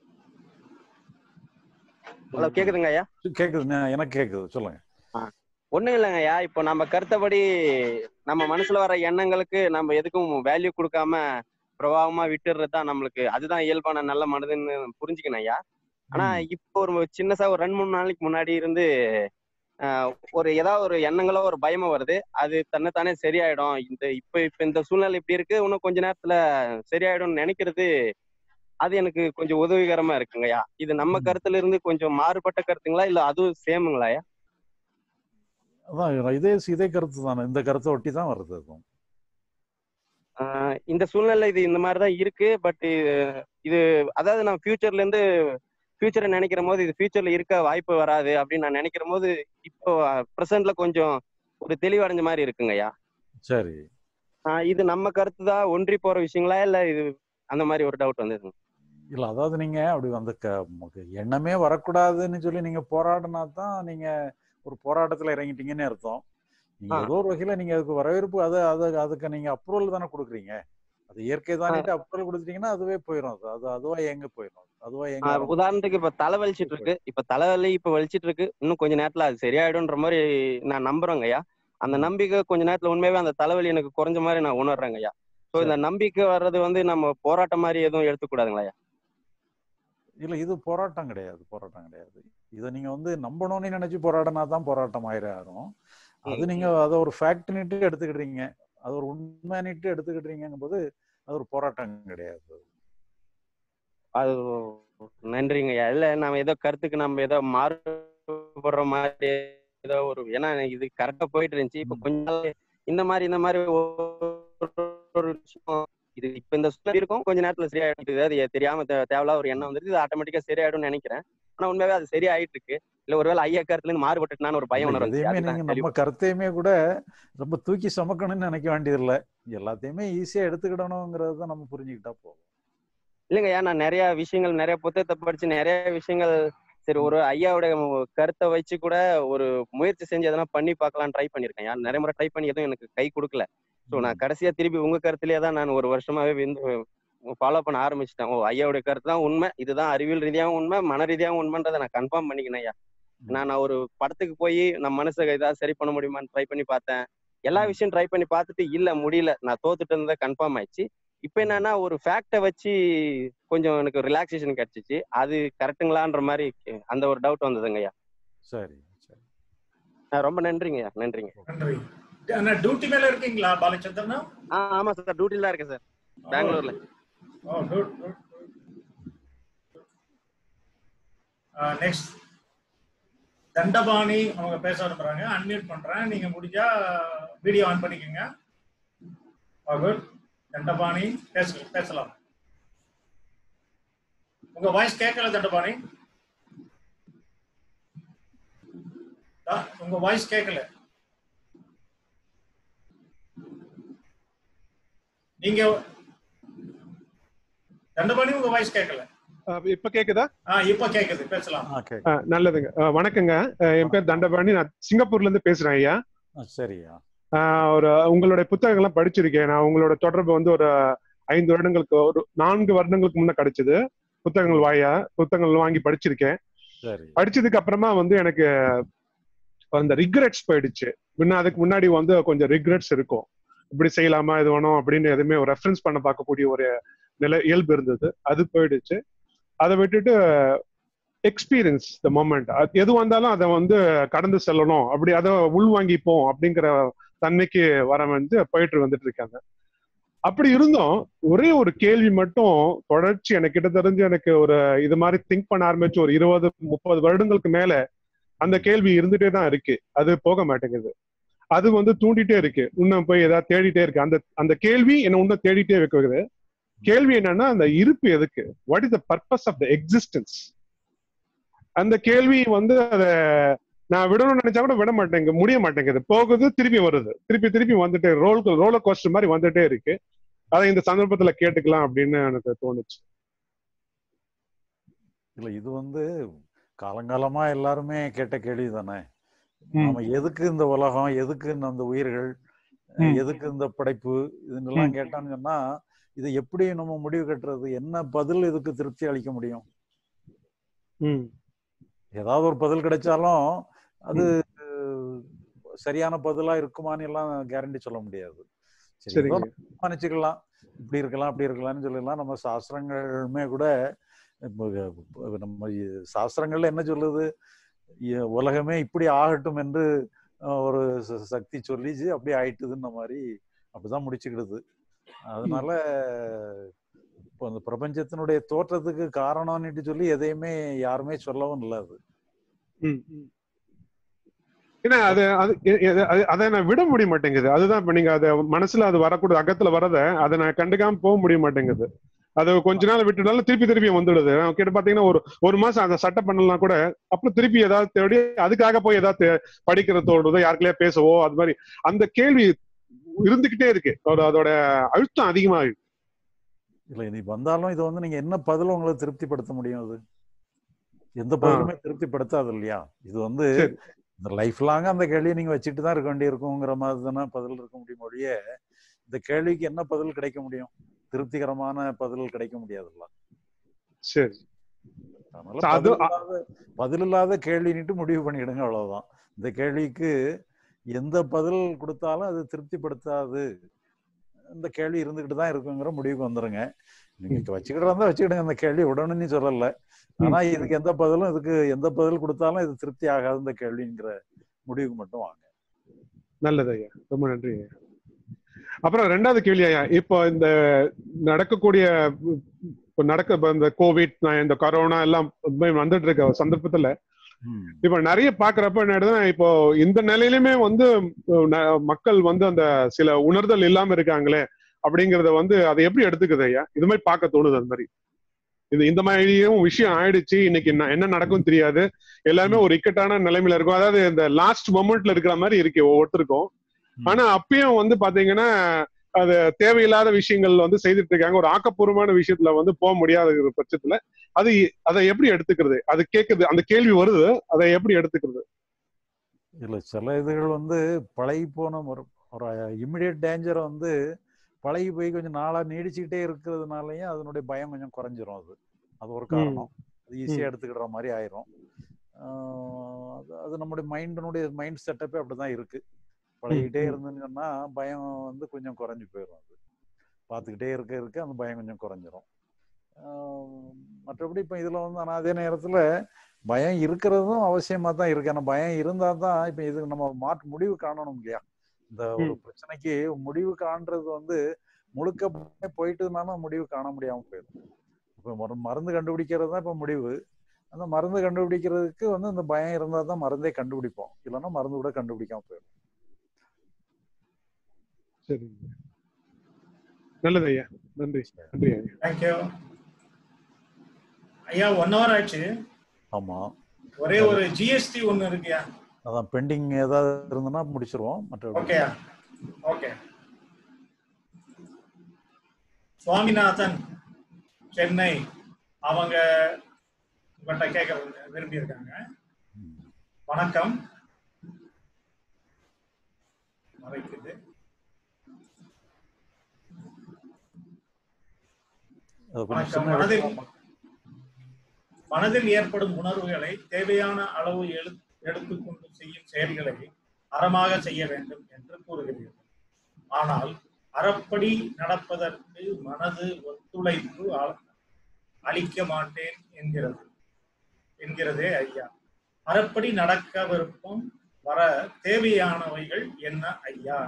ஹலோ கேக்குதுங்க ஐயா கேக்குது நான் எனக்கு கேக்குது சொல்லுங்க ஒண்ணும் இல்லைங்கய்யா இப்போ நம்ம கருத்தபடி நம்ம மனசுல வர எண்ணங்களுக்கு நம்ம எதுக்கும் வேல்யூ கொடுக்காம பிரபாவமா விட்டுறது தான் நம்மளுக்கு அதுதான் இயல்பான நல்ல மனதுன்னு புரிஞ்சுக்கணும் ஐயா ஆனா இப்போ ஒரு சின்னசா ஒரு ரெண்டு மூணு நாளைக்கு முன்னாடி இருந்து ஆஹ், ஒரு ஏதாவது ஒரு எண்ணங்களோ ஒரு பயமோ வருது அது தன்னைத்தானே சரியாயிடும் இந்த இப்ப இப்ப இந்த சூழ்நிலை இப்படி இருக்கு இன்னும் கொஞ்ச நேரத்துல சரியாயிடும்னு நினைக்கிறது அது எனக்கு கொஞ்சம் உதவிகரமா இருக்குங்கய்யா இது நம்ம கருத்துல இருந்து கொஞ்சம் மாறுபட்ட கருத்துங்களா இல்ல அதுவும் சேமுங்களாயா அதான் இதே இதே கருத்து தானே இந்த கருத்தை ஒட்டி தான் வருது அதுவும் ஆஹ் இந்த சூழ்நிலை இது இந்த மாதிரி தான் இருக்கு பட் இது அதாவது நான் ஃபியூச்சர்ல இருந்து ஃபியூச்சரை நினைக்கிற போது இது ஃபியூச்சர்ல இருக்க வாய்ப்பு வராது அப்படின்னு நான் நினைக்கிற போது இப்போ ப்ரெசென்ட்ல கொஞ்சம் ஒரு தெளிவடைஞ்ச மாதிரி இருக்குங்கய்யா சரி ஆஹ் இது நம்ம கருத்து தான் ஒன்றி போற விஷயங்களா இல்ல இது அந்த மாதிரி ஒரு டவுட் வந்ததுங்க இல்ல அதாவது நீங்க அப்படி அந்த க- உங்களுக்கு எண்ணமே வரக்கூடாதுன்னு சொல்லி நீங்க போராடினா தான் நீங்க ஒரு போராட்டத்துல இறங்கிட்டீங்கன்னு அர்த்தம் நீங்க ஆ. ஏதோ ஒரு வகையில நீங்க அதுக்கு வரவேற்பு அது அது அதுக்கு நீங்க அப்ரூவல் தானே கொடுக்குறீங்க அது இயற்கை தானிட்டு அப்ரூவல் கொடுத்துட்டீங்கன்னா அதுவே போயிடும் அது அது அதுவா எங்க போயிடும் அதுவா எங்க ஆஹ் உதாரணத்துக்கு இப்ப தலை வலிச்சிட்டு இருக்கு இப்ப தலைவலி இப்ப வலிச்சிட்டு இருக்கு இன்னும் கொஞ்ச நேரத்துல அது சரியாயிடும்ன்ற மாதிரி நான் நம்புறேங்கய்யா அந்த நம்பிக்கை கொஞ்ச நேரத்துல உண்மையாவே அந்த தலைவலி எனக்கு குறைஞ்ச மாதிரி நான் உணர்றேங்கய்யா ஸோ இந்த நம்பிக்கை வர்றது வந்து நம்ம போராட்டம் மாதிரி எதுவும் எடுத்துக்கூடாதுங்களா இல்ல இது போராட்டம் கிடையாது போராட்டம் கிடையாது இதை நீங்க வந்து நம்பணும்னு நினைச்சு போராடினா தான் போராட்டம் ஆயிரும் அது நீங்க அதை ஒரு ஃபேக்ட்னிட்டு எடுத்துக்கிட்டீங்க அது ஒரு உண்மைனிட்டு எடுத்துக்கிட்டீங்கும் போது அது ஒரு போராட்டம் கிடையாது அது நன்றிங்கய்யா இல்ல நம்ம ஏதோ கருத்துக்கு நம்ம ஏதோ மாறுபடுற மாதிரி ஏதோ ஒரு ஏன்னா இது கரெக்டா போயிட்டு இருந்துச்சு இப்ப கொஞ்ச நாள் இந்த மாதிரி இந்த மாதிரி ஒரு ஒரு விஷயம் இது இப்ப இந்த சூழ்நிலை இருக்கும் கொஞ்ச நேரத்துல சரியாயிடும் இது அது தெரியாம தே- தேவையில்லாத ஒரு எண்ணம் வந்துருது இது ஆட்டோமேட்டிக்கா சரியாயிடும்னு நினைக்கிறேன் ஆனா உண்மையாவே அது சரியாயிட்டு இருக்கு இல்ல ஒருவேளை ஐயா கருத்துல இருந்து மாறுபட்டுனான்னு ஒரு பயம் இல்ல, உணர்வு எதையுமே வந்துச்சு. நீங்க அதுதான் நம்ம கருத்தையுமே கூட ரொம்ப தூக்கி சுமக்கணும்னு நினைக்க வேண்டியதில்ல எல்லாத்தையுமே ஈஸியா எடுத்துக்கிடணுங்கிறது தான் நம்ம புரிஞ்சுக்கிட்டா போதும் இல்லைங்கய்யா நான் நிறைய விஷயங்கள் நிறைய புத்தகத்தை படிச்சு நிறைய விஷயங்கள் சரி ஒரு ஐயாவோட கருத்தை வச்சு கூட ஒரு முயற்சி செஞ்சு எதனா பண்ணி பார்க்கலாம் ட்ரை பண்ணிருக்கேன் யார் நிறைய முறை ட்ரை பண்ணி எதுவும் எனக்கு கை கொடுக்கல ஸோ நான் கடைசியா திருப்பி உங்க கருத்துலயே தான் நான் ஒரு வருஷமாவே வந்து ஃபாலோ பண்ண ஆரம்பிச்சிட்டேன் ஓ ஐயாவுடைய கருத்து தான் உண்மை இதுதான் அறிவியல் ரீதியாகவும் உண்மை மன ரீதியாகவும் உண்மைன்றதை நான் கன்ஃபார்ம் பண்ணிக்கினேன் ஐயா நான் நான் ஒரு படத்துக்கு போய் நம்ம மனசை ஏதாவது சரி பண்ண முடியுமான்னு ட்ரை பண்ணி பார்த்தேன் எல்லா விஷயம் ட்ரை பண்ணி பார்த்துட்டு இல்ல முடியல நான் தோத்துட்டு இருந்ததை கன்ஃபார்ம் ஆயிடுச்சு இப்போ என்னன்னா ஒரு ஃபேக்டை வச்சு கொஞ்சம் எனக்கு ரிலாக்ஸேஷன் கிடைச்சிச்சு அது கரெக்டுங்களான்ற மாதிரி அந்த ஒரு டவுட் வந்ததுங்க ஐயா சரி சரி அஹ் ரொம்ப நன்றிங்கய்யா நன்றிங்க நன்றி ஆனா டியூட்டி மேல இருக்கீங்களா பாலச்சந்திரனா ஆ ஆமா சார் டியூட்டில தான் இருக்கேன் சார் பெங்களூர்ல oh good good next Dhandapani அவங்க பேச விரும்புறாங்க அன்மியூட் பண்றேன் நீங்க முடிஞ்சா வீடியோ ஆன் பண்ணிக்கோங்க குட் தண்டபாணி பேச பேசலாம் உங்க வாய்ஸ் கேட்கல தண்டபாணி ஆ, உங்க வாய்ஸ் கேட்கல நீங்க தண்டபாணி உங்க வாய்ஸ் கேட்கல அஹ் இப்ப கேக்குதா ஆ இப்ப கேக்குது பேசலாம் அஹ் நல்லதுங்க அஹ் வணக்கங்க அஹ் என் பேர் தண்டபாணி நான் சிங்கப்பூர்ல இருந்து பேசுறேன் ஐயா சரியா அஹ் ஒரு உங்களுடைய புத்தகங்கள்லாம் படிச்சிருக்கேன் நான் உங்களோட தொடர்பு வந்து ஒரு ஐந்து வருடங்களுக்கு ஒரு நான்கு வருடங்களுக்கு முன்ன கிடைச்சது புத்தகங்கள் வாயா புத்தகங்கள் வாங்கி படிச்சிருக்கேன் சரி படிச்சதுக்கு அப்புறமா வந்து எனக்கு அந்த ரிக்ரெட்ஸ் போயிடுச்சு முன்ன அதுக்கு முன்னாடி வந்து கொஞ்சம் ரிக்ரெட்ஸ் இருக்கும் இப்படி செய்யலாமா இது வேணும் அப்படின்னு எதுவுமே ஒரு ரெஃபரன்ஸ் பண்ண பார்க்கக்கூடிய ஒரு நிலை இயல்பு இருந்தது அது போயிடுச்சு அதை விட்டுட்டு எக்ஸ்பீரியன்ஸ் த மொமெண்ட் எது வந்தாலும் அதை வந்து கடந்து செல்லணும் அப்படி அதை உள்வாங்கிப்போம் அப்படிங்கிற தன்மைக்கு வர வந்து போயிட்டு வந்துட்டு இருக்காங்க அப்படி இருந்தும் ஒரே ஒரு கேள்வி மட்டும் தொடர்ச்சி எனக்கு கிட்ட தெரிஞ்சு எனக்கு ஒரு இது மாதிரி திங்க் பண்ண ஆரம்பிச்சு ஒரு இருபது முப்பது வருடங்களுக்கு மேல அந்த கேள்வி இருந்துட்டே தான் இருக்கு அது போக மாட்டேங்குது அது வந்து தூண்டிட்டே இருக்கு இன்னும் போய் ஏதாவது தேடிட்டே இருக்கு அந்த அந்த கேள்வி என்ன இன்னும் தேடிட்டே வைக்கிறது கேள்வி என்னன்னா அந்த இருப்பு எதுக்கு what is the purpose of the existence அந்த கேள்வி வந்து அதை நான் விடணும்னு நினைச்சா கூட விட மாட்டேங்க முடிய மாட்டேங்குது போகுது திருப்பி வருது திருப்பி திருப்பி வந்துட்டே ரோல் ரோலர் கோஸ்டர் மாதிரி வந்துட்டே இருக்கு அதை இந்த சந்தர்ப்பத்துல கேட்டுக்கலாம் அப்படின்னு எனக்கு தோணுச்சு இல்ல இது வந்து காலங்காலமா எல்லாருமே கேட்ட கேள்வி தானே ம். நாம எதுக்கு இந்த உலகம் எதுக்கு இந்த அந்த உயிர்கள் ம். எதுக்கு இந்த படைப்பு இதுன்னெல்லாம் ம். கேட்டான்னு சொன்னா இதை எப்படி நம்ம முடிவு கட்டுறது என்ன பதில் இதுக்கு திருப்தி அளிக்க முடியும் ம் ஏதாவது ஒரு பதில் கிடைச்சாலும் அது சரியான பதிலா இருக்குமான்னு எல்லாம் கேரண்டி சொல்ல முடியாது சரி ஏதோ சரிங்க நம்ம நினைச்சுக்கலாம் இப்படி இருக்கலாம் அப்படி இருக்கலாம்னு சொல்லலாம் நம்ம சாஸ்திரங்களுமே கூட இப்போ இப்போ நம்ம இ- சாஸ்திரங்கள்ல என்ன சொல்லுது இ- உலகமே இப்படி ஆகட்டும் என்று அஹ், ஒரு ச- சக்தி சொல்லிச்சு அப்படி ஆயிட்டுதுன்ற மாதிரி அப்படிதான் முடிச்சுக்கிடுது அதனால இப்போ அந்த பிரபஞ்சத்தினுடைய தோற்றத்துக்கு காரணம்னுட்டு சொல்லி எதையுமே யாருமே சொல்லவும் இல்லை அது ம், ம். ஏன்னா அது அது எ- எ- அது- அதை நான் விட முடிய மாட்டேங்குது அதுதான் இப்ப நீங்க அதை மனசுல அது வரக்கூடாது அகத்துல வரத அதை நான் கண்டுக்காம போக முடிய மாட்டேங்குது அது கொஞ்ச நாள் விட்டுனாலும் திருப்பி திருப்பி வந்துடுது நான் கிட்ட பாத்தீங்கன்னா ஒரு ஒரு மாசம் அதை சட்டை பண்ணலாம் கூட அப்புறம் திருப்பி ஏதாவது தேடி அதுக்காக போய் ஏதாவது தே- படிக்கிற தோடுதோ யாருக்குள்ளே பேசவோ அது மாதிரி அந்த கேள்வி இருந்துகிட்டே இருக்கு அதோட அதோட அழுத்தம் அதிகமாகுது இல்ல இனி வந்தாலும் இது வந்து நீங்க என்ன பதில் உங்களை திருப்திப்படுத்த முடியும் அது எந்த பதிலுமே திருப்திப்படுத்தாது இல்லையா இது வந்து சரி. இந்த லைஃப் லாங்க அந்த கேள்வியை நீங்க வச்சுட்டு தான் இருக்க வேண்டியிருக்குங்கிற மாதிரி தானே பதில் இருக்க முடியும் ஒழிய இந்த கேள்விக்கு என்ன பதில் கிடைக்க முடியும் திருப்திகரமான பதில் கிடைக்க முடியாதுல்ல சரி அதனால So அது- பதில் இல்லாத பதில் இல்லாத கேள்வின்னுட்டு முடிவு பண்ணிடுங்க அவ்வளவுதான் இந்த கேள்விக்கு எந்த பதில் கொடுத்தாலும் அது திருப்திப்படுத்தாது இந்த கேள்வி இருந்துகிட்டு தான் இருக்குங்கிற முடிவுக்கு வந்துருங்க நீங்க வச்சுக்கிட்டு இருந்தா வச்சுக்கிடுங்க அந்த கேள்வி விடணும்னு சொல்லல ஆனா இதுக்கு எந்த பதிலும் இதுக்கு எந்த பதில் கொடுத்தாலும் இது திருப்தி ஆகாது இந்த கேள்விங்கிற முடிவுக்கு மட்டும் வாங்க நல்லது ஐயா ரொம்ப நன்றி ஐயா அப்புறம் ரெண்டாவது கேள்வி ஐயா இப்போ இந்த நடக்கக்கூடிய இப்போ நடக்க இப்ப இந்த கோவிட் இந்த கொரோனா எல்லாம் வந்துட்டு இருக்க சந்தர்ப்பத்துல இப்ப நிறைய பாக்குறப்ப என்ன ஆயிடுதுன்னா இப்போ இந்த நிலையிலுமே வந்து அஹ், ந- மக்கள் வந்து அந்த சில உணர்தல் இல்லாம இருக்காங்களே அப்படிங்கறத வந்து அதை எப்படி எடுத்துக்குது ஐயா இது மாதிரி பார்க்க தோணுது அந்த மாதிரி இது இந்த மாதிரியும் விஷயம் ஆயிடுச்சு இன்னைக்கு என்ன- என்ன நடக்கும் தெரியாது எல்லாருமே ஒரு இக்கட்டான நிலைமையில இருக்கும் அதாவது இந்த லாஸ்ட் மொமெண்ட்ல இருக்கிற மாதிரி இருக்கு ஒவ்வொருத்தருக்கும் ஆனா அப்பயும் வந்து பாத்தீங்கன்னா அது தேவையில்லாத விஷயங்கள் வந்து செய்துட்டு இருக்காங்க ஒரு ஆக்கப்பூர்வமான விஷயத்துல வந்து போக முடியாத ஒரு பட்சத்துல அது அதை எப்படி எடுத்துக்கிறது அது கேக்குது அந்த கேள்வி வருது அதை எப்படி எடுத்துக்கிறது இல்ல சில இதுகள் வந்து பழகி போன ஒரு ஒரு இமிடியட் டேஞ்சரை வந்து பழகி போய் கொஞ்சம் நாளா நீடிச்சுக்கிட்டே இருக்கிறதுனாலயும் அதனுடைய பயம் கொஞ்சம் குறைஞ்சிரும் அது அது ஒரு காரணம் அது ஈஸியா ம். எடுத்துக்கிற மாதிரி ஆயிரும் ஆஹ் அது அது நம்முடைய மைண்டினுடைய மைண்ட் செட்டப்பே அப்படிதான் இருக்கு பழகிட்டே ம். இருந்துன்னு சொன்னா பயம் வந்து கொஞ்சம் குறைஞ்சு போயிடும் அது பார்த்துக்கிட்டே இருக்க இருக்க அந்த பயம் கொஞ்சம் குறைஞ்சிரும் ஆஹ் மற்றபடி இப்போ இதுல வந்து ஆனா அதே நேரத்துல பயம் இருக்கிறதும் அவசியமா தான் இருக்கு ஏன்னா பயம் இருந்தா தான் இப்போ இதுக்கு நம்ம மாற்று முடிவு காணணும் இல்லையா இந்த ஒரு ம். பிரச்சனைக்கு முடிவு காண்றது வந்து முழுக்க போயிட்டுனாலும் முடிவு காண முடியாம போயிடும் இப்போ மரு- மருந்து கண்டுபிடிக்கிறது தான் இப்போ முடிவு அந்த மருந்து கண்டுபிடிக்கிறதுக்கு வந்து இந்த பயம் இருந்தா தான் மருந்தே கண்டுபிடிப்போம் இல்லைன்னா மருந்து கூட கண்டுபிடிக்காம போயிடும் சரி நல்லது ஐயா நன்றி நன்றி ஐயா தேங்க்யூ ஐயா ஒன் ஹவர் ஆச்சு ஆமா ஒரே ஒரு ஜிஎஸ்டி ஒன்னு இருக்குயா அதான் பெண்டிங் ஏதாவது இருந்ததுன்னா முடிச்சிருவோம் மற்றபடி ஓகேயா ஓகே சுவாமிநாதன் சென்னை அவங்க உங்கள்கிட்ட கேட்க விரும்பி இருக்காங்க வணக்கம் மறைக்குது அது கொஞ்சம் வணக்கம் சின்ன மனதில் இடத்துல மனதில் ஏற்படும் உணர்வுகளை தேவையான அளவு எழு எடுத்துக்கொண்டு செய்யும் செயல்களை அறமாக செய்ய வேண்டும் என்று கூறுகிறீர்கள் ஆனால் அறப்படி நடப்பதற்கு மனது ஒத்துழைப்பு அ- அளிக்க மாட்டேன் என்கிறது என்கிறதே ஐயா அறப்படி நடக்க விருப்பம் வர தேவையானவைகள் என்ன ஐயா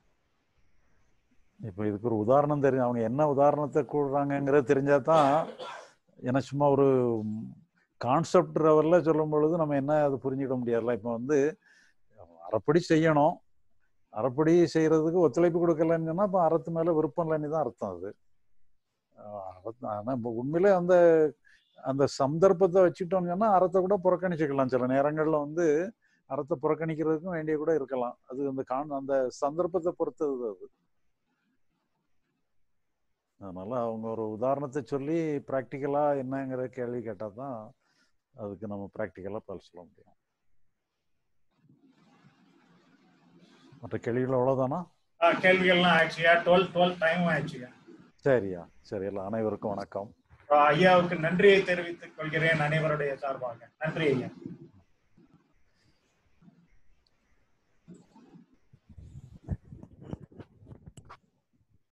இப்போ இதுக்கு ஒரு உதாரணம் தெரியும் அவங்க என்ன உதாரணத்தை கூடுறாங்கங்கிறது தெரிஞ்சா தான் ஏன்னா சும்மா ஒரு கான்செப்ட் லெவலில் சொல்லும் பொழுது நம்ம என்ன அது புரிஞ்சுக்க முடியாதுல்ல இப்போ வந்து அறப்படி செய்யணும் அறப்படி செய்யறதுக்கு ஒத்துழைப்பு கொடுக்கலன்னு சொன்னா இப்போ அறத்து மேல விருப்பம் இல்லைன்னு தான் அர்த்தம் அது ஆஹ் அறத்து- ஆனா இப்போ உண்மையிலே அந்த அந்த சந்தர்ப்பத்தை வச்சுட்டோம்னு சொன்னா அறத்தை கூட புறக்கணிச்சுக்கலாம் சில நேரங்கள்ல வந்து அறத்தை புறக்கணிக்கிறதுக்கும் வேண்டிய கூட இருக்கலாம் அது அந்த கான் அந்த சந்தர்ப்பத்தை பொறுத்தது அது அதனால அவங்க ஒரு உதாரணத்தை சொல்லி ப்ராக்டிக்கலா என்னங்கிற கேள்வி கேட்டால் தான் அதுக்கு நம்ம ப்ராக்டிக்கலா பதில் சொல்ல முடியும் மற்ற கேள்விகள் அவ்வளோதானா ஆஹ் கேள்விகள்லாம் ஆயிடுச்சுயா டுவெல் டுவெல் டைம் ஆயிடுச்சுயா சரியா சரி எல்லாம் அனைவருக்கும் வணக்கம் ஐயாவுக்கு நன்றியை தெரிவித்துக் கொள்கிறேன் அனைவருடைய சார்பாக நன்றி ஐயா